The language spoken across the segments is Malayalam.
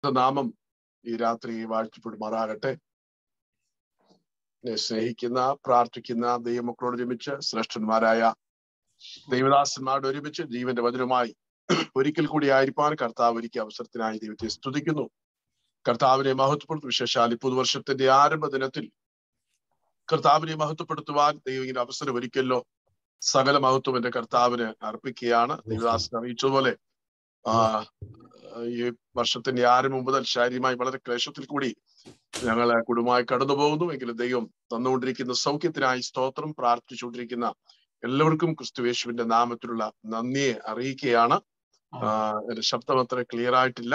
നാമം ഈ രാത്രി വാഴ്ചപ്പെടുമാറാകട്ടെ എന്നെ സ്നേഹിക്കുന്ന പ്രാർത്ഥിക്കുന്ന ദൈവമക്കളോട് ഒരുമിച്ച് ശ്രേഷ്ഠന്മാരായ ദൈവദാസന്മാരോട് ഒരുമിച്ച് ജീവന്റെ വചനമായി ഒരിക്കൽ കൂടി ആയിരിക്കാൻ കർത്താവ് ഒരുക്കിയ അവസരത്തിനായി ദൈവത്തെ സ്തുതിക്കുന്നു കർത്താവിനെ മഹത്വപ്പെടുത്തും വിശേഷാൽ പുതുവർഷത്തിന്റെ ആരംഭ ദിനത്തിൽ കർത്താവിനെ മഹത്വപ്പെടുത്തുവാൻ ദൈവത്തിന്റെ അവസരം ഒരിക്കലോ സകല മഹത്വം എന്റെ കർത്താവിന് അർപ്പിക്കുകയാണ് ദൈവദാസൻ അറിയിച്ചതുപോലെ ആ ഈ വർഷത്തിന്റെ ആരംഭം മുതൽ ശാരീരമായി വളരെ ക്ലേശത്തിൽ കൂടി ഞങ്ങൾ കുടുംബമായി കടന്നു പോകുന്നു എങ്കിലും ദൈവം തന്നുകൊണ്ടിരിക്കുന്ന സൗഖ്യത്തിനായി സ്തോത്രം പ്രാർത്ഥിച്ചുകൊണ്ടിരിക്കുന്ന എല്ലാവർക്കും ക്രിസ്തുവേശുവിന്റെ നാമത്തിലുള്ള നന്ദിയെ അറിയിക്കുകയാണ് എന്റെ ശബ്ദം അത്ര ക്ലിയർ ആയിട്ടില്ല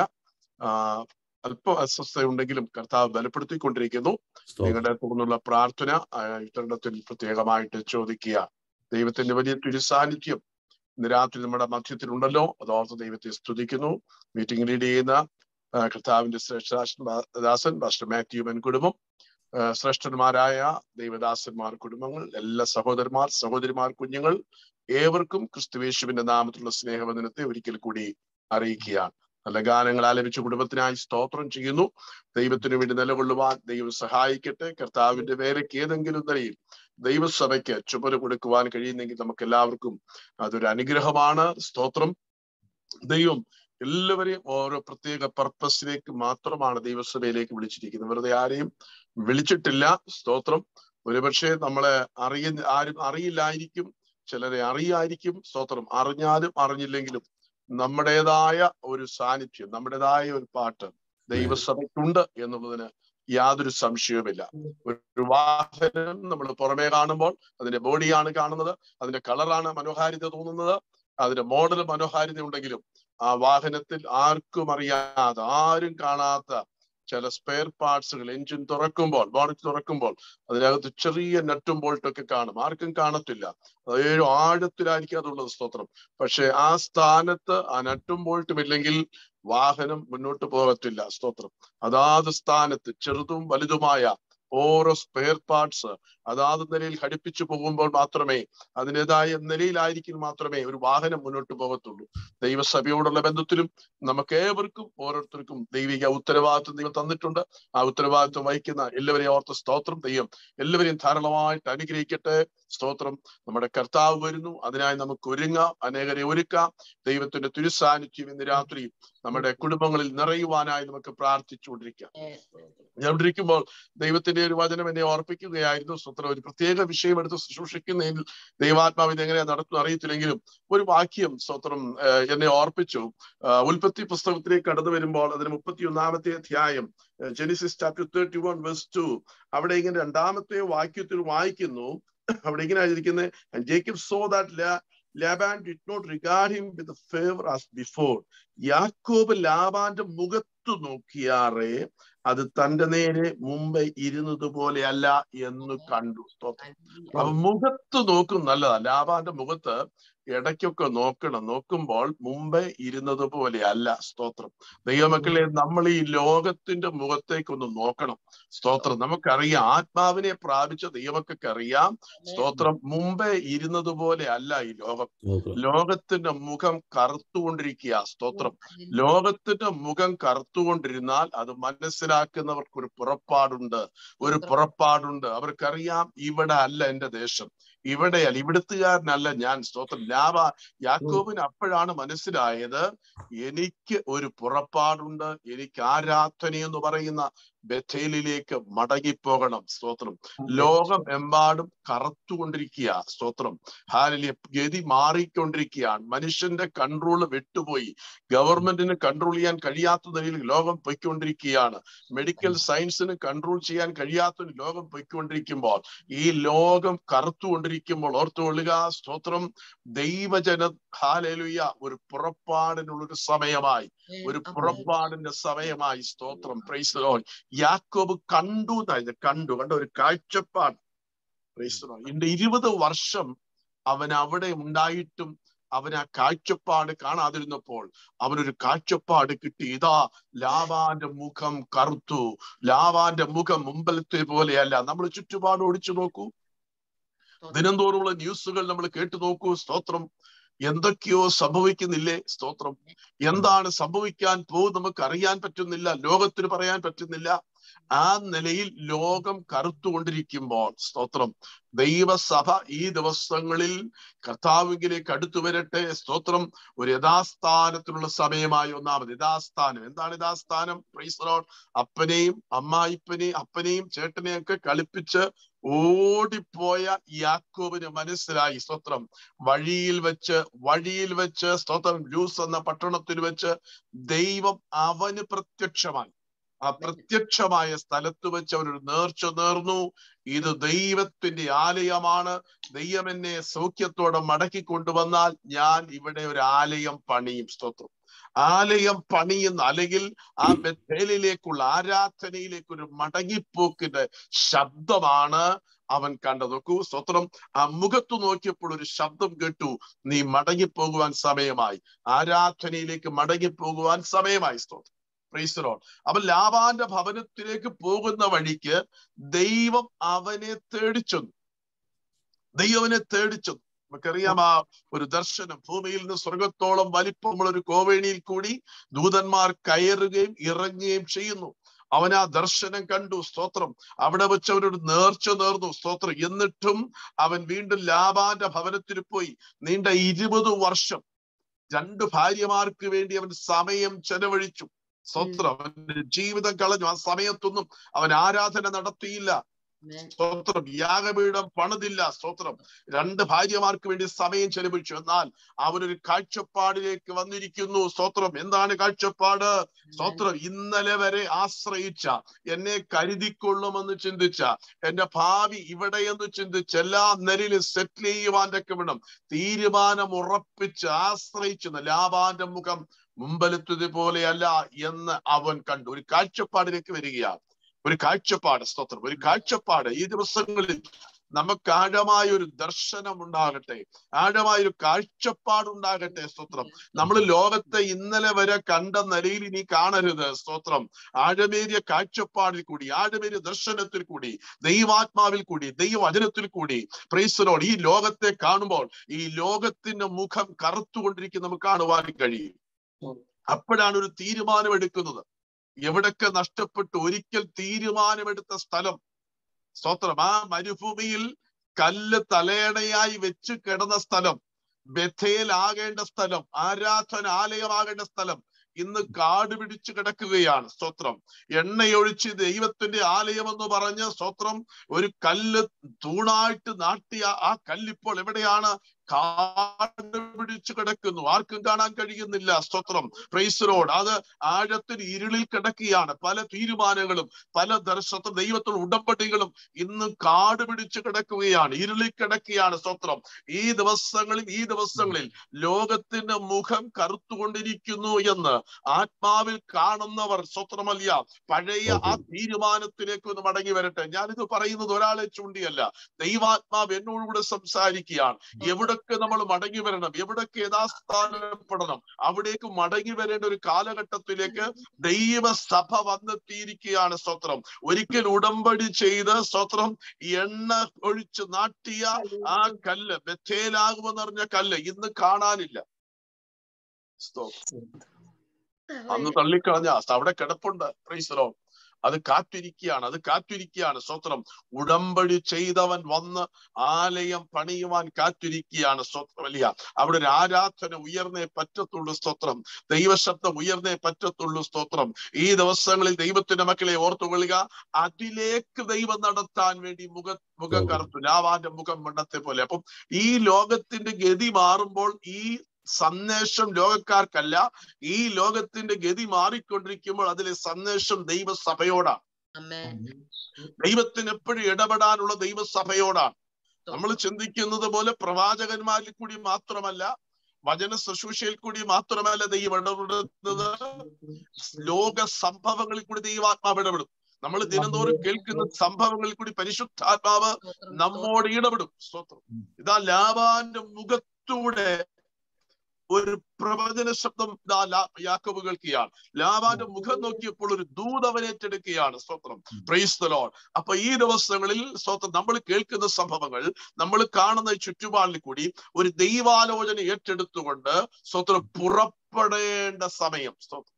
അല്പം അസ്വസ്ഥയുണ്ടെങ്കിലും കർത്താവ് ബലപ്പെടുത്തിക്കൊണ്ടിരിക്കുന്നു നിങ്ങളുടെ തുടർന്നുള്ള പ്രാർത്ഥന ഇത്തരണത്തിൽ പ്രത്യേകമായിട്ട് ചോദിക്കുക ദൈവത്തിന്റെ വലിയ തിരുസാന്നിധ്യം ഇന്ന് രാത്രി നമ്മുടെ മധ്യത്തിലുണ്ടല്ലോ അതോർത്ത് ദൈവത്തെ സ്തുതിക്കുന്നു മീറ്റിംഗ് ലീഡ് ചെയ്യുന്ന കർത്താവിന്റെ ശ്രേഷ്ഠദാസൻ പാസ്റ്റർ മാത്യു മെൻ കുടുംബം ശ്രേഷ്ഠന്മാരായ ദൈവദാസന്മാർ കുടുംബങ്ങൾ എല്ലാ സഹോദരന്മാർ സഹോദരിമാർ കുഞ്ഞുങ്ങൾ ഏവർക്കും ക്രിസ്തുവേശുവിന്റെ നാമത്തിലുള്ള സ്നേഹവന്ദനത്തെ ഒരിക്കൽ കൂടി അറിയിക്കുകയാണ് നല്ല ഗാനങ്ങൾ ആലപിച്ച കുടുംബത്തിനായി സ്തോത്രം ചെയ്യുന്നു ദൈവത്തിന് വേണ്ടി നിലകൊള്ളുവാൻ ദൈവം സഹായിക്കട്ടെ കർത്താവിന്റെ വേലയ്ക്ക് ഏതെങ്കിലും നിലയിൽ ദൈവസഭയ്ക്ക് ചുമര് കൊടുക്കുവാൻ കഴിയുന്നെങ്കിൽ നമുക്ക് എല്ലാവർക്കും അതൊരു അനുഗ്രഹമാണ് സ്തോത്രം ദൈവം എല്ലാവരെയും ഓരോ പ്രത്യേക പർപ്പസിലേക്ക് മാത്രമാണ് ദൈവസഭയിലേക്ക് വിളിച്ചിരിക്കുന്നത് വെറുതെ ആരെയും വിളിച്ചിട്ടില്ല സ്തോത്രം ഒരുപക്ഷെ നമ്മളെ അറിയ ആരും അറിയില്ലായിരിക്കും ചിലരെ അറിയായിരിക്കും സ്തോത്രം അറിഞ്ഞാലും അറിഞ്ഞില്ലെങ്കിലും നമ്മുടേതായ ഒരു സാന്നിധ്യം നമ്മുടേതായ ഒരു പാട്ട് ദൈവസഭയ്ക്കുണ്ട് എന്നുള്ളതിന് യാതൊരു സംശയവുമില്ല ഒരു വാഹനം നമ്മൾ പുറമേ കാണുമ്പോൾ അതിന്റെ ബോഡിയാണ് കാണുന്നത് അതിന്റെ കളറാണ് മനോഹാരിത തോന്നുന്നത് അതിന്റെ മോഡൽ മനോഹാരിത ഉണ്ടെങ്കിലും ആ വാഹനത്തിൽ ആർക്കും അറിയാതെ ആരും കാണാത്ത ചില സ്പെയർ പാർട്സുകൾ എഞ്ചിൻ തുറക്കുമ്പോൾ ബോണറ്റ് തുറക്കുമ്പോൾ അതിനകത്ത് ചെറിയ നട്ടും ബോൾട്ടൊക്കെ കാണും ആർക്കും കാണത്തില്ല ഏഴ് ആഴത്തിലായിരിക്കും അതുള്ളത് സ്തോത്രം പക്ഷെ ആ സ്ഥാനത്ത് ആ നട്ടും ബോൾട്ടും ഇല്ലെങ്കിൽ വാഹനം മുന്നോട്ട് പോകത്തില്ല സ്തോത്രം അതാത് സ്ഥാനത്ത് ചെറുതും വലുതുമായ ഓരോ സ്പെയർ പാർട്സ് അതാത് നിലയിൽ ഘടിപ്പിച്ചു പോകുമ്പോൾ മാത്രമേ അതിൻ്റെതായ നിലയിലായിരിക്കും മാത്രമേ ഒരു വാഹനം മുന്നോട്ട് പോകത്തുള്ളൂ ദൈവസഭയോടുള്ള ബന്ധത്തിലും നമുക്ക് ഏവർക്കും ഓരോരുത്തർക്കും ദൈവിക ഉത്തരവാദിത്വം ദൈവം തന്നിട്ടുണ്ട് ആ ഉത്തരവാദിത്വം വഹിക്കുന്ന എല്ലാവരെയും ഓർത്ത സ്തോത്രം ദൈവം എല്ലാവരെയും ധാരാളമായിട്ട് അനുഗ്രഹിക്കട്ടെ സ്തോത്രം നമ്മുടെ കർത്താവ് വരുന്നു അതിനായി നമുക്ക് ഒരുങ്ങാം അനേകരെ ഒരുക്കാം ദൈവത്തിന്റെ തിരുസാന്നിധ്യം ഇന്ന് രാത്രി നമ്മുടെ കുടുംബങ്ങളിൽ നിറയുവാനായി നമുക്ക് പ്രാർത്ഥിച്ചുകൊണ്ടിരിക്കാം ഞാൻ ഇരിക്കുമ്പോൾ ദൈവത്തിന്റെ ഒരു വചനം എന്നെ ഓർപ്പിക്കുകയായിരുന്നു സ്വത്രം ഒരു പ്രത്യേക വിഷയം എടുത്ത് ശുശ്രൂഷിക്കുന്നതിൽ ദൈവാത്മാവ് ഇത് എങ്ങനെയാ നടത്തുന്നു അറിയത്തില്ലെങ്കിലും ഒരു വാക്യം സ്വത്രം എന്നെ ഓർപ്പിച്ചു ഉൽപ്പത്തി പുസ്തകത്തിലേക്ക് കടന്നു വരുമ്പോൾ അതിന് മുപ്പത്തി ഒന്നാമത്തെ അധ്യായം Genesis chapter thirty one verse two അവിടെ ഇങ്ങനെ രണ്ടാമത്തെ വാക്യത്തിൽ വായിക്കുന്നു അവിടെ ഇങ്ങനെ ആയിരിക്കുന്നത് Jacob saw that Laban did not regard him with favour as before യാക്കോബ് ലാബാന്റെ മുഖത്തു നോക്കിയാറേ അത് തന്റെ നേരെ മുമ്പ് ഇരുന്നത് പോലെ അല്ല എന്ന് കണ്ടു അപ്പൊ മുഖത്ത് നോക്കും നല്ലതാ ലാബാന്റെ മുഖത്ത് ഇടയ്ക്കൊക്കെ നോക്കണം നോക്കുമ്പോൾ മുമ്പേ ഇരുന്നത് പോലെ അല്ല സ്തോത്രം ദൈവമക്കളെ നമ്മൾ ഈ ലോകത്തിന്റെ മുഖത്തേക്കൊന്ന് നോക്കണം സ്തോത്രം നമുക്കറിയാം ആത്മാവിനെ പ്രാപിച്ച ദൈവമക്കൊക്കെ അറിയാം സ്തോത്രം മുമ്പേ ഇരുന്നത് പോലെ അല്ല ഈ ലോകം ലോകത്തിന്റെ മുഖം കറുത്തുകൊണ്ടിരിക്കുക സ്തോത്രം ലോകത്തിന്റെ മുഖം കറുത്തുകൊണ്ടിരുന്നാൽ അത് മനസ്സിലാക്കുന്നവർക്ക് ഒരു പുറപ്പാടുണ്ട് ഒരു പുറപ്പാടുണ്ട് അവർക്കറിയാം ഇവിടെ അല്ല എന്റെ ദേശം ഇവിടെയല്ല ഇവിടുത്തുകാരനല്ല ഞാൻ സ്തോത്രം ലാഭ യാക്കോബിന് അപ്പോഴാണ് മനസ്സിലായത് എനിക്ക് ഒരു പുറപ്പാടുണ്ട് എനിക്ക് ആരാധന എന്ന് പറയുന്ന ബഥേലിലേക്ക് മടങ്ങിപ്പോകണം സ്തോത്രം ലോകം എമ്പാടും കറുത്തുകൊണ്ടിരിക്കുക സ്തോത്രം ഹാലിലെ ഗതി മാറിക്കൊണ്ടിരിക്കുകയാണ് മനുഷ്യന്റെ കൺട്രോൾ വിട്ടുപോയി ഗവൺമെന്റിന് കൺട്രോൾ ചെയ്യാൻ കഴിയാത്ത നിലയിൽ ലോകം പൊയ്ക്കൊണ്ടിരിക്കുകയാണ് മെഡിക്കൽ സയൻസിന് കൺട്രോൾ ചെയ്യാൻ കഴിയാത്ത ലോകം പൊയ്ക്കൊണ്ടിരിക്കുമ്പോൾ ഈ ലോകം കറുത്തുകൊണ്ടിരിക്കുമ്പോൾ ഓർത്തുകൊള്ളുക സ്തോത്രം ദൈവജന ഹാലലുയ ഒരു പുറപ്പാടിനുള്ള ഒരു സമയമായി ഒരു പുറപ്പാടിന്റെ സമയമായി സ്തോത്രം പ്രൈസ് യാക്കോബ് കണ്ടു എന്നായത് കണ്ടു കണ്ട ഒരു കാഴ്ചപ്പാട് എന്റെ ഇരുപത് വർഷം അവൻ അവിടെ ഉണ്ടായിട്ടും അവൻ ആ കാഴ്ചപ്പാട് കാണാതിരുന്നപ്പോൾ അവനൊരു കാഴ്ചപ്പാട് കിട്ടി ഇതാ ലാവാന്റെ മുഖം കറുത്തു ലാവാന്റെ മുഖം മുമ്പലത്തെ പോലെയല്ല നമ്മൾ ചുറ്റുപാട് ഓടിച്ചു നോക്കൂ ദിനംതോറുമുള്ള ന്യൂസുകൾ നമ്മൾ കേട്ടു നോക്കൂ സ്തോത്രം എന്തൊക്കെയോ സംഭവിക്കുന്നില്ലേ സ്തോത്രം എന്താണ് സംഭവിക്കാൻ പോകും നമുക്ക് അറിയാൻ പറ്റുന്നില്ല ലോകത്തിന് പറയാൻ പറ്റുന്നില്ല ആ നിലയിൽ ലോകം കറുത്തുകൊണ്ടിരിക്കുമ്പോൾ സ്തോത്രം ദൈവസഭ ഈ ദിവസങ്ങളിൽ കർത്താവിലേക്ക് അടുത്തു വരട്ടെ സ്തോത്രം ഒരു യഥാസ്ഥാനത്തിനുള്ള സമയമായി ഒന്നാമത് യഥാസ്ഥാനം എന്താണ് യഥാസ്ഥാനം പ്രൈസറോൺ അപ്പനെയും അമ്മായിപ്പനെയും അപ്പനെയും ചേട്ടനെയും ഒക്കെ കളിപ്പിച്ച് ഓടിപ്പോയ യാക്കോബിന് മനസ്സിലായി സ്തോത്രം വഴിയിൽ വെച്ച് വഴിയിൽ വെച്ച് സ്തോത്രം ലൂസ് എന്ന പട്ടണത്തിൽ വെച്ച് ദൈവം അവന് പ്രത്യക്ഷമായി ആ പ്രത്യക്ഷമായ സ്ഥലത്ത് വെച്ച് അവനൊരു നേർച്ച നേർന്നു ഇത് ദൈവത്തിന്റെ ആലയമാണ് ദൈവം എന്നെ സൗഖ്യത്തോടെ മടക്കി കൊണ്ടുവന്നാൽ ഞാൻ ഇവിടെ ഒരു ആലയം പണിയും സ്തോത്രം ആലയം പണിയുന്ന അല്ലെങ്കിൽ ആ ബത്തേലിലേക്കുള്ള ആരാധനയിലേക്ക് ഒരു മടങ്ങിപ്പോക്കിന്റെ ശബ്ദമാണ് അവൻ കണ്ടത് നോക്കൂ സ്തോത്രം ആ മുഖത്ത് നോക്കിയപ്പോൾ ഒരു ശബ്ദം കേട്ടു നീ മടങ്ങിപ്പോകുവാൻ സമയമായി ആരാധനയിലേക്ക് മടങ്ങിപ്പോകുവാൻ സമയമായി സ്തോത്രം പ്രൈസറോൺ അവൻ ലാബാന്റെ ഭവനത്തിലേക്ക് പോകുന്ന വഴിക്ക് ദൈവം അവനെ തേടിച്ചെന്നു ദൈവനെ തേടിച്ചെന്നു നമുക്കറിയാം ആ ഒരു ദർശനം ഭൂമിയിൽ നിന്ന് സ്വർഗത്തോളം വലിപ്പമുള്ള ഒരു കോവേണിയിൽ കൂടി ദൂതന്മാർ കയറുകയും ഇറങ്ങുകയും ചെയ്യുന്നു അവൻ ആ ദർശനം കണ്ടു സ്തോത്രം അവിടെ വെച്ച് അവനൊരു നേർച്ച നേർന്നു സ്തോത്രം എന്നിട്ടും അവൻ വീണ്ടും ലാബാന്റെ ഭവനത്തിൽ പോയി നീണ്ട ഇരുപത് വർഷം രണ്ട് ഭാര്യമാർക്ക് വേണ്ടി അവൻ സമയം ചെലവഴിച്ചു സ്തോത്രം അവന്റെ ജീവിതം കളഞ്ഞു ആ സമയത്തൊന്നും അവൻ ആരാധന നടത്തിയില്ല സ്തോത്രം യാഗപീഠം പണിതില്ല സ്തോത്രം രണ്ട് ഭാര്യമാർക്ക് വേണ്ടി സമയം ചെലവഴിച്ചു എന്നാൽ അവനൊരു കാഴ്ചപ്പാടിലേക്ക് വന്നിരിക്കുന്നു സ്തോത്രം എന്താണ് കാഴ്ചപ്പാട് സ്തോത്രം ഇന്നലെ വരെ ആശ്രയിച്ച എന്നെ കരുതിക്കൊള്ളുമെന്ന് ചിന്തിച്ച എന്റെ ഭാവി ഇവിടെയെന്ന് ചിന്തിച്ച് എല്ലാ നിലയിലും സെറ്റിൽ ചെയ്യുവാൻ വേണം തീരുമാനം ഉറപ്പിച്ച് ആശ്രയിച്ചു ലാബാന്റെ മുഖം മുമ്പലത്തത് പോലെയല്ല എന്ന് അവൻ കണ്ടു ഒരു കാഴ്ചപ്പാടിലേക്ക് വരികയാണ് ഒരു കാഴ്ചപ്പാട് സ്തോത്രം ഒരു കാഴ്ചപ്പാട് ഈ ദിവസങ്ങളിൽ നമുക്ക് ആഴമായ ഒരു ദർശനം ഉണ്ടാകട്ടെ ആഴമായ ഒരു കാഴ്ചപ്പാട് ഉണ്ടാകട്ടെ സ്തോത്രം നമ്മൾ ലോകത്തെ ഇന്നലെ വരെ കണ്ട നിലയിൽ ഇനി കാണരുത് സ്തോത്രം ആഴമേറിയ കാഴ്ചപ്പാടിൽ കൂടി ആഴമേറിയ ദർശനത്തിൽ കൂടി ദൈവാത്മാവിൽ കൂടി ദൈവവചനത്തിൽ കൂടി പ്രൈസനോട് ഈ ലോകത്തെ കാണുമ്പോൾ ഈ ലോകത്തിന്റെ മുഖം കറുത്തുകൊണ്ടിരിക്കുന്ന നമുക്ക് കാണുവാൻ കഴിയും അപ്പോഴാണ് ഒരു തീരുമാനം എടുക്കുന്നത് എവിടൊക്കെ നഷ്ടപ്പെട്ടു ഒരിക്കൽ തീരുമാനമെടുത്ത സ്ഥലം സ്തോത്രം ആ മരുഭൂമിയിൽ കല്ല് തലയണയായി വെച്ച് കിടന്ന സ്ഥലം ബഥേലാകേണ്ട സ്ഥലം ആരാധനാലയമാകേണ്ട സ്ഥലം ഇന്ന് കാട് പിടിച്ചു കിടക്കുകയാണ് സ്തോത്രം എണ്ണയൊഴിച്ച് ദൈവത്തിന്റെ ആലയം എന്ന് പറഞ്ഞ് സ്തോത്രം ഒരു കല്ല് തൂണായിട്ട് നാട്ടിയ ആ കല്ലിപ്പോൾ എവിടെയാണ് കാട് പിടിച്ചു കിടക്കുന്നു ആർക്കും കാണാൻ കഴിയുന്നില്ല സ്തോത്രം പ്രൈസറോഡ് അത് ആഴത്തിൽ ഇരുളിൽ കിടക്കുകയാണ് പല തീരുമാനങ്ങളും പല ദർശനം ദൈവത്തോട് ഉടമ്പടികളും ഇന്ന് കാട് പിടിച്ചു കിടക്കുകയാണ് ഇരുളിൽ കിടക്കുകയാണ് സ്തോത്രം ഈ ദിവസങ്ങളിൽ ഈ ദിവസങ്ങളിൽ ലോകത്തിന്റെ മുഖം കറുത്തുകൊണ്ടിരിക്കുന്നു എന്ന് ആത്മാവിൽ കാണുന്നവർ സ്വത്രമല്ല പഴയ ആ തീരുമാനത്തിലേക്ക് ഒന്ന് മടങ്ങി വരട്ടെ ഞാനിത് പറയുന്നത് ഒരാളെ ചൂണ്ടിയല്ല ദൈവാത്മാവ് എന്നോടുകൂടെ സംസാരിക്കുകയാണ് എവിടൊക്കെ നമ്മൾ മടങ്ങി വരണം എവിടൊക്കെ യഥാസ്ഥാനപ്പെടണം അവിടേക്ക് മടങ്ങി വരേണ്ട ഒരു കാലഘട്ടത്തിലേക്ക് ദൈവസഭ വന്നെത്തിയിരിക്കുകയാണ് സ്തോത്രം ഒരിക്കൽ ഉടമ്പടി ചെയ്ത് സ്തോത്രം എണ്ണ ഒഴിച്ച് നാട്ടിയ ആ കല്ല് ബത്തേലാകുമെന്ന് പറഞ്ഞ കല്ല് ഇന്ന് കാണാനില്ല സ്തോത്രം അന്ന് തള്ളിക്കളഞ്ഞ അവിടെ കിടപ്പുണ്ട് പ്രൈസറോ അത് കാത്തിരിക്കുകയാണ് അത് കാത്തിരിക്കുകയാണ് സ്തോത്രം ഉടമ്പടി ചെയ്തവൻ വന്ന് ആലയം പണിയുവാൻ കാത്തിരിക്കുകയാണ് സ്തോത്രം വലിയ അവിടെ ഒരു ആരാധന ഉയർന്നേ പറ്റത്തുള്ളൂ സ്തോത്രം ദൈവശബ്ദം ഉയർന്നേ പറ്റത്തുള്ളൂ സ്തോത്രം ഈ ദിവസങ്ങളിൽ ദൈവത്തിന്റെ മക്കളെ ഓർത്തുകൊള്ളുക അതിലേക്ക് ദൈവം നടത്താൻ വേണ്ടി മുഖ മുഖം കറുത്തു ലാവാന്റെ മുഖം മണ്ണത്തെ പോലെ അപ്പം ഈ ലോകത്തിന്റെ ഗതി മാറുമ്പോൾ ഈ സന്ദേശം ലോകക്കാർക്കല്ല ഈ ലോകത്തിന്റെ ഗതി മാറിക്കൊണ്ടിരിക്കുമ്പോൾ അതിലെ സന്ദേശം ദൈവസഭയോടാണ് ദൈവത്തിന് എപ്പോഴും ഇടപെടാനുള്ള ദൈവസഭയോടാണ് നമ്മൾ ചിന്തിക്കുന്നത് പോലെ പ്രവാചകന്മാരിൽ കൂടി മാത്രമല്ല വചന ശുശ്രൂഷയിൽ കൂടി മാത്രമല്ല ദൈവം ഇടപെടുന്നത് ലോക സംഭവങ്ങളിൽ കൂടി ദൈവാത്മാവ് ഇടപെടും നമ്മൾ ദിനംതോറും കേൾക്കുന്ന സംഭവങ്ങളിൽ കൂടി പരിശുദ്ധാത്മാവ് നമ്മോട് ഇടപെടും സ്തോത്രം ഇതാ ലാബാന്റെ മുഖത്തൂടെ ഒരു പ്രവചന ശബ്ദം ദാ ലാ- യാക്കോബ് കേൾക്കുകയാണ് ലാബാന്റെ മുഖം നോക്കിയപ്പോൾ ഒരു ദൂതവൻ ഏറ്റെടുക്കുകയാണ് സ്തോത്രം പ്രൈസ് ലോഡ് അപ്പൊ ഈ ദിവസങ്ങളിൽ സ്തോത്രം നമ്മൾ കേൾക്കുന്ന സംഭവങ്ങൾ നമ്മൾ കാണുന്ന ഈ ചുറ്റുപാടിൽ കൂടി ഒരു ദൈവാലോചന ഏറ്റെടുത്തുകൊണ്ട് സ്തോത്രം പുറപ്പെടേണ്ട സമയം സ്തോത്രം